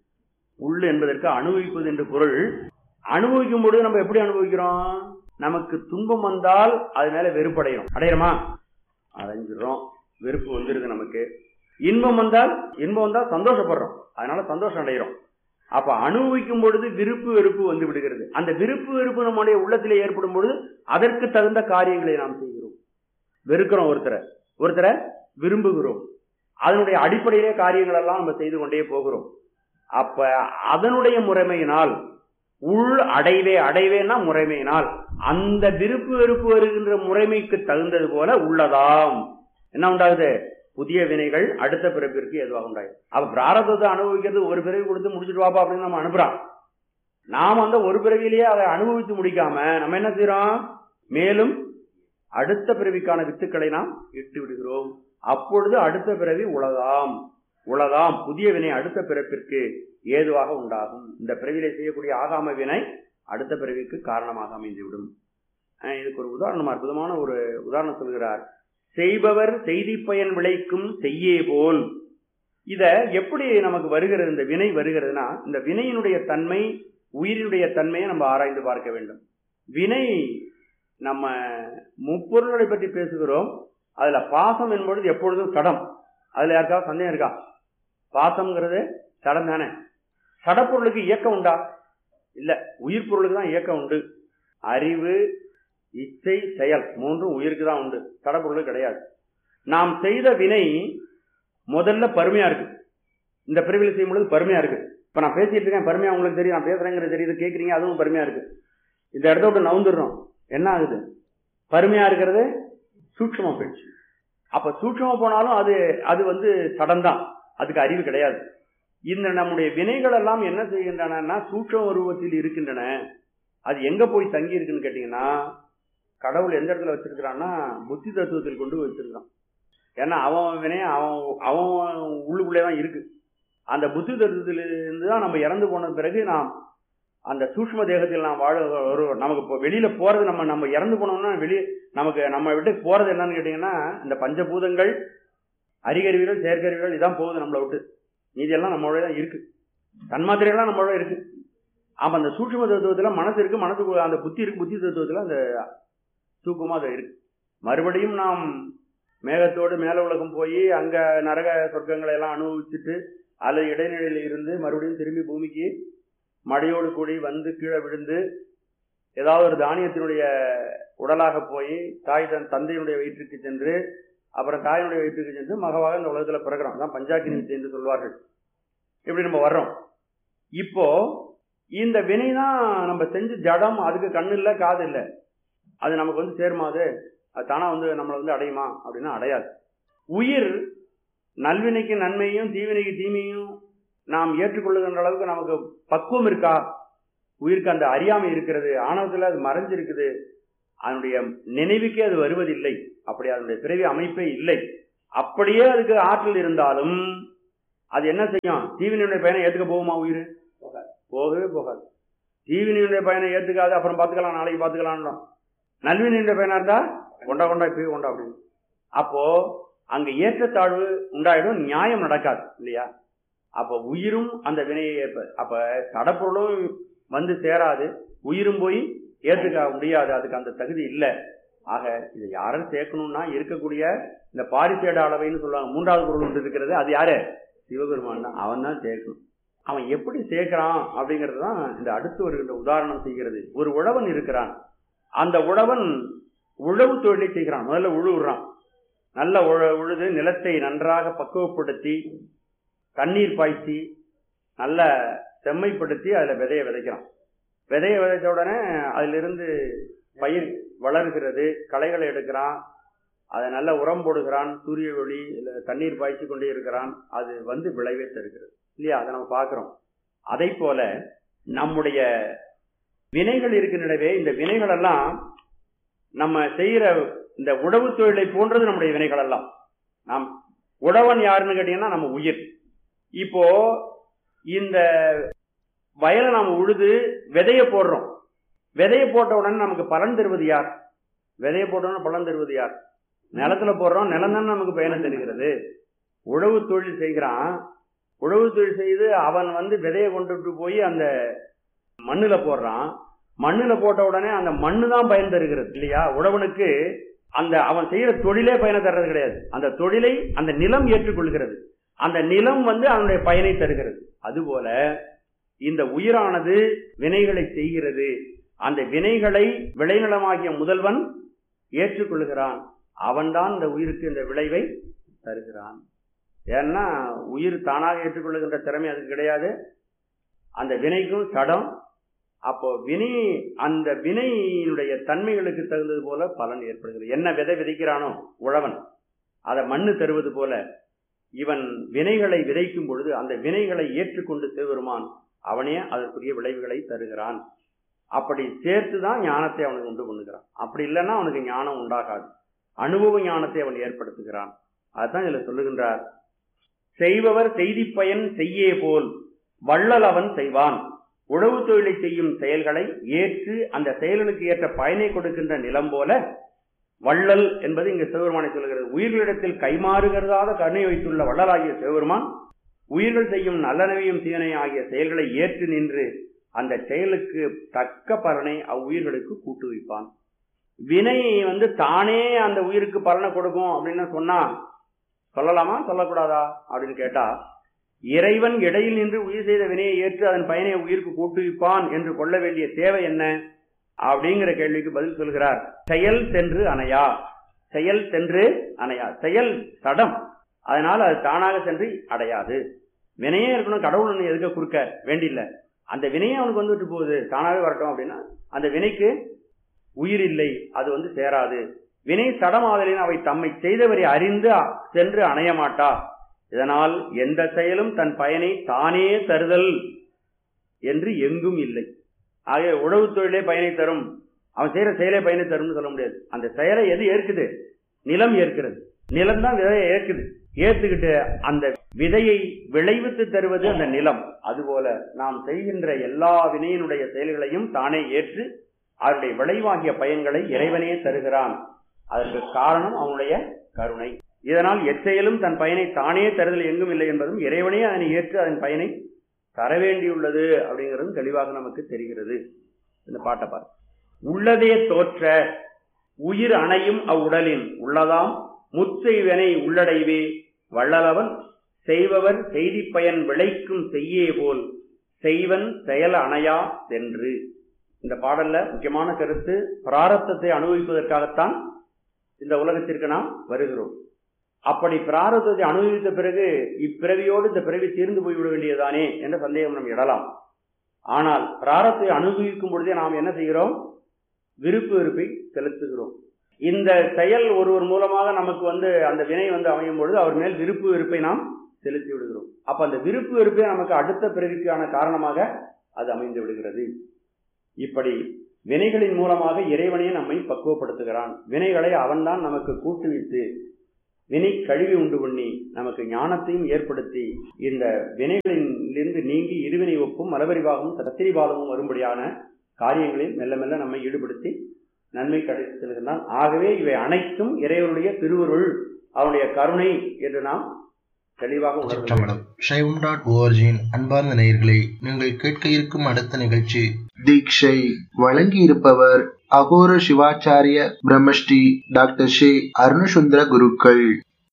உள் என்பதற்கு அனுபவிப்பது என்று பொருள் அனுபவிக்கும் பொழுது நம்ம எப்படி அனுபவிக்கிறோம் நமக்கு துன்பம் வந்தால் அது மேல வெறுப்படையும் அடையிறோமா அடைஞ்சிடுறோம் வெறுப்பு வந்துருது நமக்கு இன்பம் வந்தால் இன்பம் வந்தால் சந்தோஷப்படுறோம் அதனால சந்தோஷம் அடைகிறோம் அப்ப அனுபவிக்கும் பொழுது விருப்பு வெறுப்பு வந்து விடுகிறது அந்த விருப்பு வெறுப்பு நம்முடைய உள்ளத்திலே ஏற்படும் பொழுது அதற்கு தகுந்த காரியங்களை நாம் செய்கிறோம் வெறுக்கிறோம் ஒருத்தரை ஒருத்தரை விரும்புகிறோம் அதனுடைய அடிப்படையிலே காரியங்கள் எல்லாம் நம்ம செய்து கொண்டே போகிறோம் அப்ப அதனுடைய முறைமையினால் உள் அடைவே அடைவேனா முறைமையினால் அந்த விருப்பு வெறுப்பு வருகின்ற முறைமைக்கு தகுந்தது போல உள்ளதாம் என்ன உண்டாகுது புதிய வினைகள் அடுத்த பிறப்பிற்கு எதுவாக உண்டாகும் அப்ப பிராரதத்தை அனுபவிக்கிறது ஒரு பிறவி கொடுத்து முடிச்சுட்டு வாப்பா அப்படின்னு நம்ம அனுப்புறான் நாம் அந்த ஒரு பிறவிலேயே அதை அனுபவித்து முடிக்காம நம்ம என்ன செய்யறோம் மேலும் அடுத்த பிறவிக்கான வித்துக்களை நாம் இட்டு விடுகிறோம் அப்பொழுது அடுத்த பிறவி உலகாம் உலகாம் புதிய வினை அடுத்த பிறப்பிற்கு ஏதுவாக உண்டாகும் இந்த பிறவிலை செய்யக்கூடிய ஆகாம வினை அடுத்த பிறவிக்கு காரணமாக அமைந்துவிடும் இதுக்கு ஒரு உதாரணம் அற்புதமான ஒரு உதாரணம் சொல்கிறார் செய்பவர் செய்தி பயன் விளைக்கும் செய்யே போல் இத எப்படி நமக்கு வருகிறது இந்த வினை வருகிறதுனா இந்த வினையினுடைய தன்மை உயிரினுடைய தன்மையை நம்ம ஆராய்ந்து பார்க்க வேண்டும் வினை நம்ம முப்பொருள்களை பற்றி பேசுகிறோம் அதுல பாசம் என்பது எப்பொழுதும் சடம் அதுல யாருக்காவது சந்தேகம் இருக்கா பாசம்ங்கிறது சடம் தானே சடப்பொருளுக்கு இயக்கம் உண்டா இல்ல உயிர் பொருளுக்கு தான் இயக்கம் உண்டு அறிவு இச்சை செயல் மூன்றும் உயிருக்கு தான் உண்டு சடப்பொருளுக்கு கிடையாது நாம் செய்த வினை முதல்ல பருமையா இருக்கு இந்த பிரிவில் செய்யும் பொழுது பருமையா இருக்கு இப்ப நான் பேசிட்டு இருக்கேன் பருமையா உங்களுக்கு தெரியும் நான் பேசுறேங்கிறது தெரியுது கேட்குறீங்க அதுவும் பருமையா இருக்கு இந்த இடத்த விட்டு நவுந்துடுறோம் என்ன ஆகுது பருமையா இருக்கிறது சூட்சமா போயிடுச்சு அப்ப சூட்சமா போனாலும் அது அது வந்து சடம்தான் அதுக்கு அறிவு கிடையாது இந்த நம்முடைய வினைகள் எல்லாம் என்ன செய்கின்றன சூட்சம உருவத்தில் இருக்கின்றன அது எங்க போய் தங்கி இருக்குன்னு கேட்டீங்கன்னா கடவுள் எந்த இடத்துல வச்சிருக்கிறான்னா புத்தி தத்துவத்தில் கொண்டு வச்சிருக்கான் ஏன்னா அவன் வினைய அவன் அவன் உள்ளுக்குள்ளே தான் இருக்கு அந்த புத்தி தத்துவத்திலிருந்து தான் நம்ம இறந்து போன பிறகு நாம் அந்த சூஷ்ம தேகத்தில் நாம் வாழ ஒரு நமக்கு இப்போ வெளியில போறது நம்ம நம்ம இறந்து போனோம்னா வெளியே நமக்கு நம்ம விட்டு போறது என்னன்னு கேட்டீங்கன்னா இந்த பஞ்சபூதங்கள் அறிகருவிகள் செயற்கருவிகள் இதான் போகுது நம்மளை விட்டு மீதியெல்லாம் நம்மளோட தான் இருக்கு தன்மாத்திரையெல்லாம் நம்மளோட இருக்கு ஆமா அந்த சூட்சும தத்துவத்துல மனசு இருக்கு மனசுக்கு அந்த புத்தி இருக்கு புத்தி தத்துவத்துல அந்த தூக்கமா அது இருக்கு மறுபடியும் நாம் மேகத்தோடு மேல உலகம் போய் அங்க நரக சொர்க்கங்களை எல்லாம் அனுபவிச்சுட்டு அல்லது இடைநிலையில் இருந்து மறுபடியும் திரும்பி பூமிக்கு மழையோடு கூடி வந்து கீழே விழுந்து ஏதாவது ஒரு தானியத்தினுடைய உடலாக போய் தாய் தன் தந்தையினுடைய வயிற்றுக்கு சென்று அப்புறம் தாயினுடைய வயிற்றுக்கு சென்று மகவாக இந்த உலகத்தில் பிறக்கிறோம் தான் பஞ்சாக்கி நிமித்தி என்று சொல்வார்கள் இப்படி நம்ம வர்றோம் இப்போ இந்த வினை தான் நம்ம செஞ்சு ஜடம் அதுக்கு கண்ணு இல்லை காது இல்லை அது நமக்கு வந்து சேருமா அது அது தானா வந்து நம்மளை வந்து அடையுமா அப்படின்னா அடையாது உயிர் நல்வினைக்கு நன்மையும் தீவினைக்கு தீமையும் நாம் ஏற்றுக்கொள்ளுகின்ற அளவுக்கு நமக்கு பக்குவம் இருக்கா உயிருக்கு அந்த அறியாமை இருக்கிறது ஆணவத்தில் அது மறைஞ்சிருக்குது அதனுடைய நினைவுக்கே அது வருவதில்லை அப்படி அதனுடைய பிறவி அமைப்பே இல்லை அப்படியே அதுக்கு ஆற்றல் இருந்தாலும் அது என்ன செய்யும் தீவினையுடைய பயனை ஏத்துக்க போகுமா உயிர் போகாது போகவே போகாது தீவினையுடைய பயனை ஏத்துக்காது அப்புறம் பார்த்துக்கலாம் நாளைக்கு பார்த்துக்கலாம் நல்வினையுடைய பயனா இருந்தா கொண்டா கொண்டா இப்பயே கொண்டா அப்படின்னு அப்போ அங்க ஏற்றத்தாழ்வு உண்டாயிடும் நியாயம் நடக்காது இல்லையா அப்ப உயிரும் அந்த வினையை ஏற்ப அப்ப கடப்பொருளும் வந்து சேராது உயிரும் போய் ஏற்றுக்க முடியாது அதுக்கு அந்த தகுதி இல்லை ஆக இதை யாரும் சேர்க்கணும்னா இருக்கக்கூடிய இந்த பாரிசேட அளவைன்னு சொல்லுவாங்க மூன்றாவது பொருள் ஒன்று இருக்கிறது அது யாரு சிவபெருமான் தான் அவன் தான் சேர்க்கணும் அவன் எப்படி சேர்க்கிறான் அப்படிங்கிறது தான் இந்த அடுத்து வருகின்ற உதாரணம் செய்கிறது ஒரு உழவன் இருக்கிறான் அந்த உழவன் உழவு தொழிலை செய்கிறான் முதல்ல உழுவுறான் நல்ல உழ உழுது நிலத்தை நன்றாக பக்குவப்படுத்தி தண்ணீர் பாய்ச்சி நல்ல செம்மைப்படுத்தி அதில் விதையை விதைக்கிறான் விதையை விதைச்ச உடனே அதிலிருந்து பயிர் வளர்கிறது களைகளை எடுக்கிறான் அதை நல்ல உரம் போடுகிறான் சூரிய ஒளி இல்லை தண்ணீர் பாய்ச்சி கொண்டே இருக்கிறான் அது வந்து விளைவை தருகிறது இல்லையா அதை நம்ம பார்க்குறோம் அதை போல நம்முடைய வினைகள் இருக்கின்றனவே இந்த வினைகள் எல்லாம் நம்ம செய்கிற இந்த உழவு தொழிலை போன்றது நம்முடைய வினைகள் எல்லாம் நாம் உழவன் யாருன்னு கேட்டீங்கன்னா நம்ம உயிர் இப்போ இந்த வயலை நாம் உழுது விதைய போடுறோம் விதைய போட்ட உடனே நமக்கு பலன் தருவது யார் விதைய போட்ட உடனே பலன் தருவது யார் நிலத்துல போடுறோம் நிலம் தான் நமக்கு பயனை தருகிறது உழவு தொழில் செய்கிறான் உழவு தொழில் செய்து அவன் வந்து விதையை கொண்டுட்டு போய் அந்த மண்ணுல போடுறான் மண்ணுல போட்ட உடனே அந்த மண்ணு தான் பயன் தருகிறது இல்லையா உழவனுக்கு அந்த அவன் செய்யற தொழிலே பயனை தர்றது கிடையாது அந்த தொழிலை அந்த நிலம் ஏற்றுக்கொள்கிறது அந்த நிலம் வந்து அவனுடைய பயனை தருகிறது அதுபோல இந்த உயிரானது வினைகளை செய்கிறது அந்த வினைகளை விளைநிலமாகிய முதல்வன் ஏற்றுக்கொள்கிறான் அவன்தான் இந்த உயிருக்கு இந்த விளைவை தருகிறான் ஏன்னா உயிர் தானாக ஏற்றுக்கொள்ளுகின்ற திறமை அதுக்கு கிடையாது அந்த வினைக்கும் சடம் அப்போ வினை அந்த வினையினுடைய தன்மைகளுக்கு தகுந்தது போல பலன் ஏற்படுகிறது என்ன விதை விதைக்கிறானோ உழவன் அதை மண்ணு தருவது போல இவன் வினைகளை விதைக்கும் பொழுது அந்த வினைகளை ஏற்றுக்கொண்டு சிவபெருமான் அவனே அதற்குரிய விளைவுகளை தருகிறான் அப்படி சேர்த்து தான் ஞானத்தை அவனுக்கு உண்டு பண்ணுகிறான் அப்படி இல்லைன்னா அவனுக்கு ஞானம் உண்டாகாது அனுபவ ஞானத்தை அவன் ஏற்படுத்துகிறான் அதுதான் இதுல சொல்லுகின்றார் செய்பவர் செய்தி பயன் செய்யே போல் வள்ளல் அவன் செய்வான் உழவு தொழிலை செய்யும் செயல்களை ஏற்று அந்த செயல்களுக்கு ஏற்ற பயனை கொடுக்கின்ற நிலம் போல வள்ளல் என்பது இங்கு சிவபெருமானை சொல்கிறது உயிர்களிடத்தில் கைமாறுகிறதாக கருணை வைத்துள்ள வள்ளலாகிய சிவபெருமான் உயிர்கள் செய்யும் நல்லனவையும் தீனை ஆகிய செயல்களை ஏற்று நின்று அந்த செயலுக்கு தக்க பலனை அவ்வுயிர்களுக்கு கூட்டு வைப்பான் வினை வந்து தானே அந்த உயிருக்கு பலனை கொடுக்கும் அப்படின்னு சொன்னா சொல்லலாமா சொல்லக்கூடாதா அப்படின்னு கேட்டா இறைவன் இடையில் நின்று உயிர் செய்த வினையை ஏற்று அதன் பயனை உயிருக்கு கூட்டுவிப்பான் என்று கொள்ள வேண்டிய தேவை என்ன அப்படிங்கிற கேள்விக்கு பதில் சொல்கிறார் செயல் சென்று அணையா செயல் சென்று அணையா செயல் சடம் அதனால அது தானாக சென்று அடையாது வினையே இருக்கணும் கடவுள் ஒன்று எதுக்க குறுக்க வேண்டியில்லை அந்த வினையே அவனுக்கு வந்துட்டு போகுது தானாகவே வரட்டும் அப்படின்னா அந்த வினைக்கு உயிர் இல்லை அது வந்து சேராது வினை சடமாதலின் அவை தம்மை செய்தவரை அறிந்து சென்று அணைய மாட்டா இதனால் எந்த செயலும் தன் பயனை தானே தருதல் என்று எங்கும் இல்லை ஆக உழவு தொழிலே பயனை தரும் அவன் செய்யற செயலே பயனை தரும்னு சொல்ல முடியாது அந்த செயலை எது ஏற்குது நிலம் ஏற்கிறது நிலம் தான் விதையை ஏற்குது ஏத்துக்கிட்டு அந்த விதையை விளைவித்து தருவது அந்த நிலம் அதுபோல நாம் செய்கின்ற எல்லா வினையினுடைய செயல்களையும் தானே ஏற்று அதனுடைய விளைவாகிய பயன்களை இறைவனே தருகிறான் அதற்கு காரணம் அவனுடைய கருணை இதனால் எச்செயலும் தன் பயனை தானே தருதல் எங்கும் இல்லை என்பதும் இறைவனே அதனை ஏற்று அதன் பயனை தர வேண்டியுள்ளது அப்படிங்கிறதும் தெளிவாக நமக்கு தெரிகிறது இந்த பாட்டை பாரு உள்ளதே தோற்ற உயிர் அணையும் அவ்வுடலின் உள்ளதாம் முச்செய்வனை உள்ளடைவே வள்ளலவன் செய்பவர் செய்தி பயன் விளைக்கும் செய்யே போல் செய்வன் செயல் அணையா சென்று இந்த பாடல்ல முக்கியமான கருத்து பிராரத்தத்தை அனுபவிப்பதற்காகத்தான் இந்த உலகத்திற்கு நாம் வருகிறோம் அப்படி பிராரத்தத்தை அனுபவித்த பிறகு இப்பிறவியோடு இந்த பிறவி தீர்ந்து போய்விட வேண்டியதானே என்ற சந்தேகம் நாம் இடலாம் ஆனால் பிராரத்தை அனுபவிக்கும் பொழுதே நாம் என்ன செய்கிறோம் விருப்பு வெறுப்பை செலுத்துகிறோம் இந்த செயல் ஒருவர் மூலமாக நமக்கு வந்து அந்த வினை வந்து அமையும் பொழுது அவர் மேல் விருப்பு வெறுப்பை நாம் செலுத்தி விடுகிறோம் அப்ப அந்த விருப்பு வெறுப்பே நமக்கு அடுத்த பிறவிக்கான காரணமாக அது அமைந்து விடுகிறது இப்படி வினைகளின் மூலமாக இறைவனையே நம்மை பக்குவப்படுத்துகிறான் வினைகளை அவன்தான் நமக்கு கூட்டுவித்து வினை கழுவி உண்டு பண்ணி நமக்கு ஞானத்தையும் ஏற்படுத்தி இந்த வினைகளிலிருந்து நீங்கி இருவினை ஒப்பும் மலபரிவாகவும் தத்திரிபாலமும் வரும்படியான காரியங்களில் மெல்ல மெல்ல நம்மை ஈடுபடுத்தி நன்மை கிடைத்து செல்கின்றான் ஆகவே இவை அனைத்தும் இறைவனுடைய திருவருள் அவனுடைய கருணை என்று நாம் தெளிவாக உணர்ந்து சிற்றம்பலம் சைவம் டாட் ஓஆர்ஜியின் அன்பார்ந்த நேயர்களை நீங்கள் கேட்க இருக்கும் அடுத்த நிகழ்ச்சி தீட்சை வழங்கி இருப்பவர் அகோர சிவாச்சாரிய பிரம்மஸ்ரீ டாக்டர் ஸ்ரீ அருணசுந்தர குருக்கள்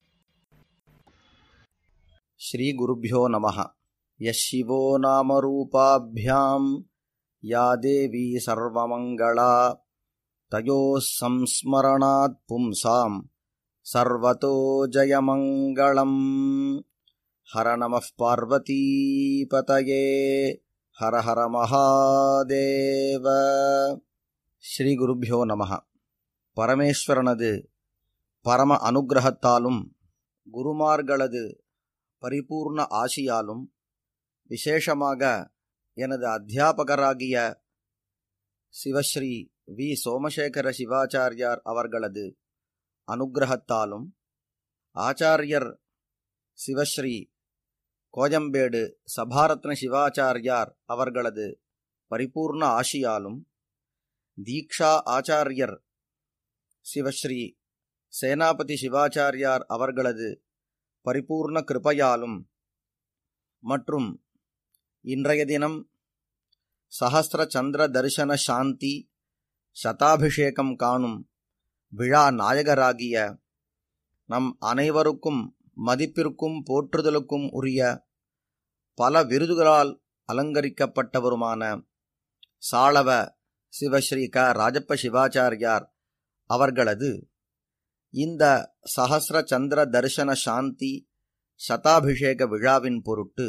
श्रीगुरुभ्यो नमः यः शिवो नामरूपाभ्यां या देवी सर्वमङ्गला तयोः संस्मरणात् पुंसां सर्वतो जयमङ्गलम् हर नमः पार्वतीपतये हर हर महादेव ஸ்ரீகுருभ्यो நமः பரமேஸ்வரனது பரம அனுக்கிரகத்தாலும் குருமார்களது பரிபூர்ண ஆசியாலும் விசேஷமாக எனது அத்தியாபகராகிய சிவஸ்ரீ வி சோமசேகர சிவாச்சாரியார் அவர்களது அனுக்கிரகத்தாலும் ஆச்சாரியர் சிவஸ்ரீ கோஜம்பேடு சபாரத்ன சிவாச்சாரியார் அவர்களது பரிபூர்ண ஆசியாலும் தீக்ஷா ஆச்சாரியர் சிவஸ்ரீ சேனாபதி சிவாச்சாரியார் அவர்களது பரிபூர்ண கிருபையாலும் மற்றும் இன்றைய தினம் சஹஸ்ர சந்திர தரிசன சாந்தி சதாபிஷேகம் காணும் விழா நாயகராகிய நம் அனைவருக்கும் மதிப்பிற்கும் போற்றுதலுக்கும் உரிய பல விருதுகளால் அலங்கரிக்கப்பட்டவருமான சாளவ சிவஸ்ரீ க ராஜப்ப சிவாச்சாரியார் அவர்களது இந்த சஹஸ்ர சந்திர தரிசன சாந்தி சதாபிஷேக விழாவின் பொருட்டு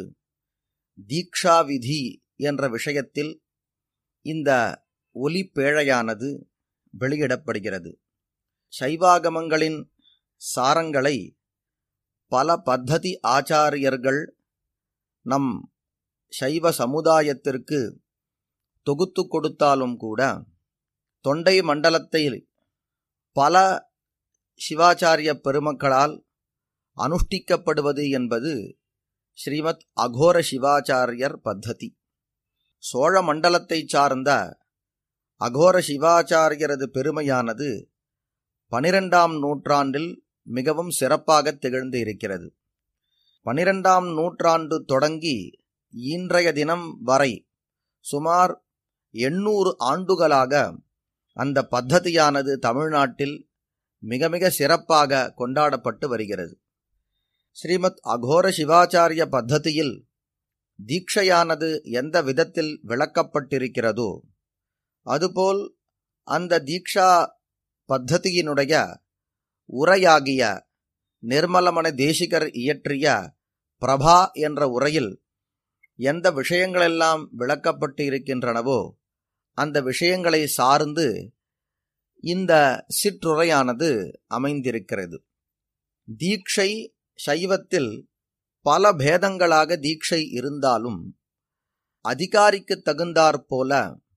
தீக்ஷா விதி என்ற விஷயத்தில் இந்த ஒலிப்பேழையானது வெளியிடப்படுகிறது சைவாகமங்களின் சாரங்களை பல பத்ததி ஆச்சாரியர்கள் நம் சைவ சமுதாயத்திற்கு தொகுத்து கொடுத்தாலும் கூட தொண்டை மண்டலத்தில் பல சிவாச்சாரிய பெருமக்களால் அனுஷ்டிக்கப்படுவது என்பது ஸ்ரீமத் அகோர சிவாச்சாரியர் பத்ததி சோழ மண்டலத்தைச் சார்ந்த அகோர சிவாச்சாரியரது பெருமையானது பனிரெண்டாம் நூற்றாண்டில் மிகவும் சிறப்பாக திகழ்ந்து இருக்கிறது பனிரெண்டாம் நூற்றாண்டு தொடங்கி இன்றைய தினம் வரை சுமார் எண்ணூறு ஆண்டுகளாக அந்த பத்ததியானது தமிழ்நாட்டில் மிக மிக சிறப்பாக கொண்டாடப்பட்டு வருகிறது ஸ்ரீமத் அகோர சிவாச்சாரிய பத்ததியில் தீட்சையானது எந்த விதத்தில் விளக்கப்பட்டிருக்கிறதோ அதுபோல் அந்த தீக்ஷா பத்ததியினுடைய உரையாகிய நிர்மலமன தேசிகர் இயற்றிய பிரபா என்ற உரையில் எந்த விஷயங்களெல்லாம் விளக்கப்பட்டு இருக்கின்றனவோ அந்த விஷயங்களை சார்ந்து இந்த சிற்றுரையானது அமைந்திருக்கிறது தீட்சை சைவத்தில் பல பேதங்களாக தீட்சை இருந்தாலும் அதிகாரிக்கு தகுந்தாற்போல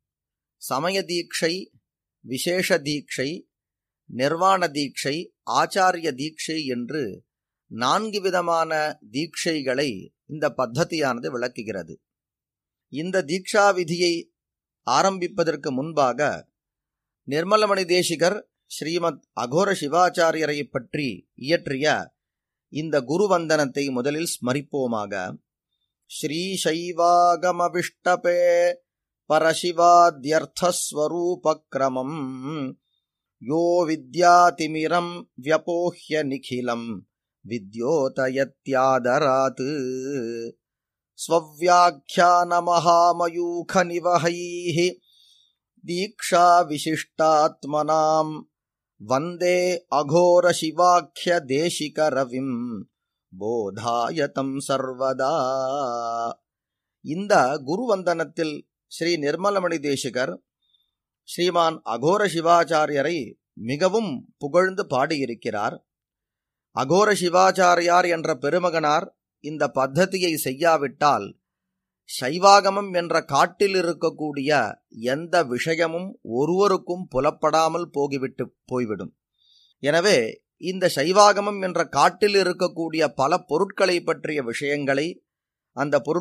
சமய தீட்சை விசேஷ தீட்சை நிர்வாண தீட்சை ஆச்சாரிய தீட்சை என்று நான்கு விதமான தீட்சைகளை இந்த பத்ததியானது விளக்குகிறது இந்த தீக்ஷா விதியை ஆரம்பிப்பதற்கு முன்பாக நிர்மலமணி தேசிகர் ஸ்ரீமத் அகோர சிவாச்சாரியரை பற்றி இயற்றிய இந்த குருவந்தனத்தை முதலில் ஸ்மரிப்போமாக ஸ்ரீ சைவாகமவிஷ்டபே பரசிவாத்யர்த்தஸ்வரூபக்ரமம் யோ வித்யாதிமிரம் வியபோஹ்ய நிகிலம் வித்யோதயத்யாதராத் स्वव्याख्यानमहामयूखनिवहैः दीक्षाविशिष्टात्मनाम् वन्दे अघोरशिवाख्यदेशिकरविम् போதாயதம் சர்வதா இந்த குருவந்தனத்தில் ஸ்ரீ நிர்மலமணி தேசிகர் ஸ்ரீமான் அகோர சிவாச்சாரியரை மிகவும் புகழ்ந்து பாடியிருக்கிறார் அகோர சிவாச்சாரியார் என்ற பெருமகனார் இந்த பத்ததியை செய்யாவிட்டால் சைவாகமம் என்ற காட்டில் இருக்கக்கூடிய எந்த விஷயமும் ஒருவருக்கும் புலப்படாமல் போகிவிட்டு போய்விடும் எனவே இந்த சைவாகமம் என்ற காட்டில் இருக்கக்கூடிய பல பொருட்களை பற்றிய விஷயங்களை அந்த பொருட்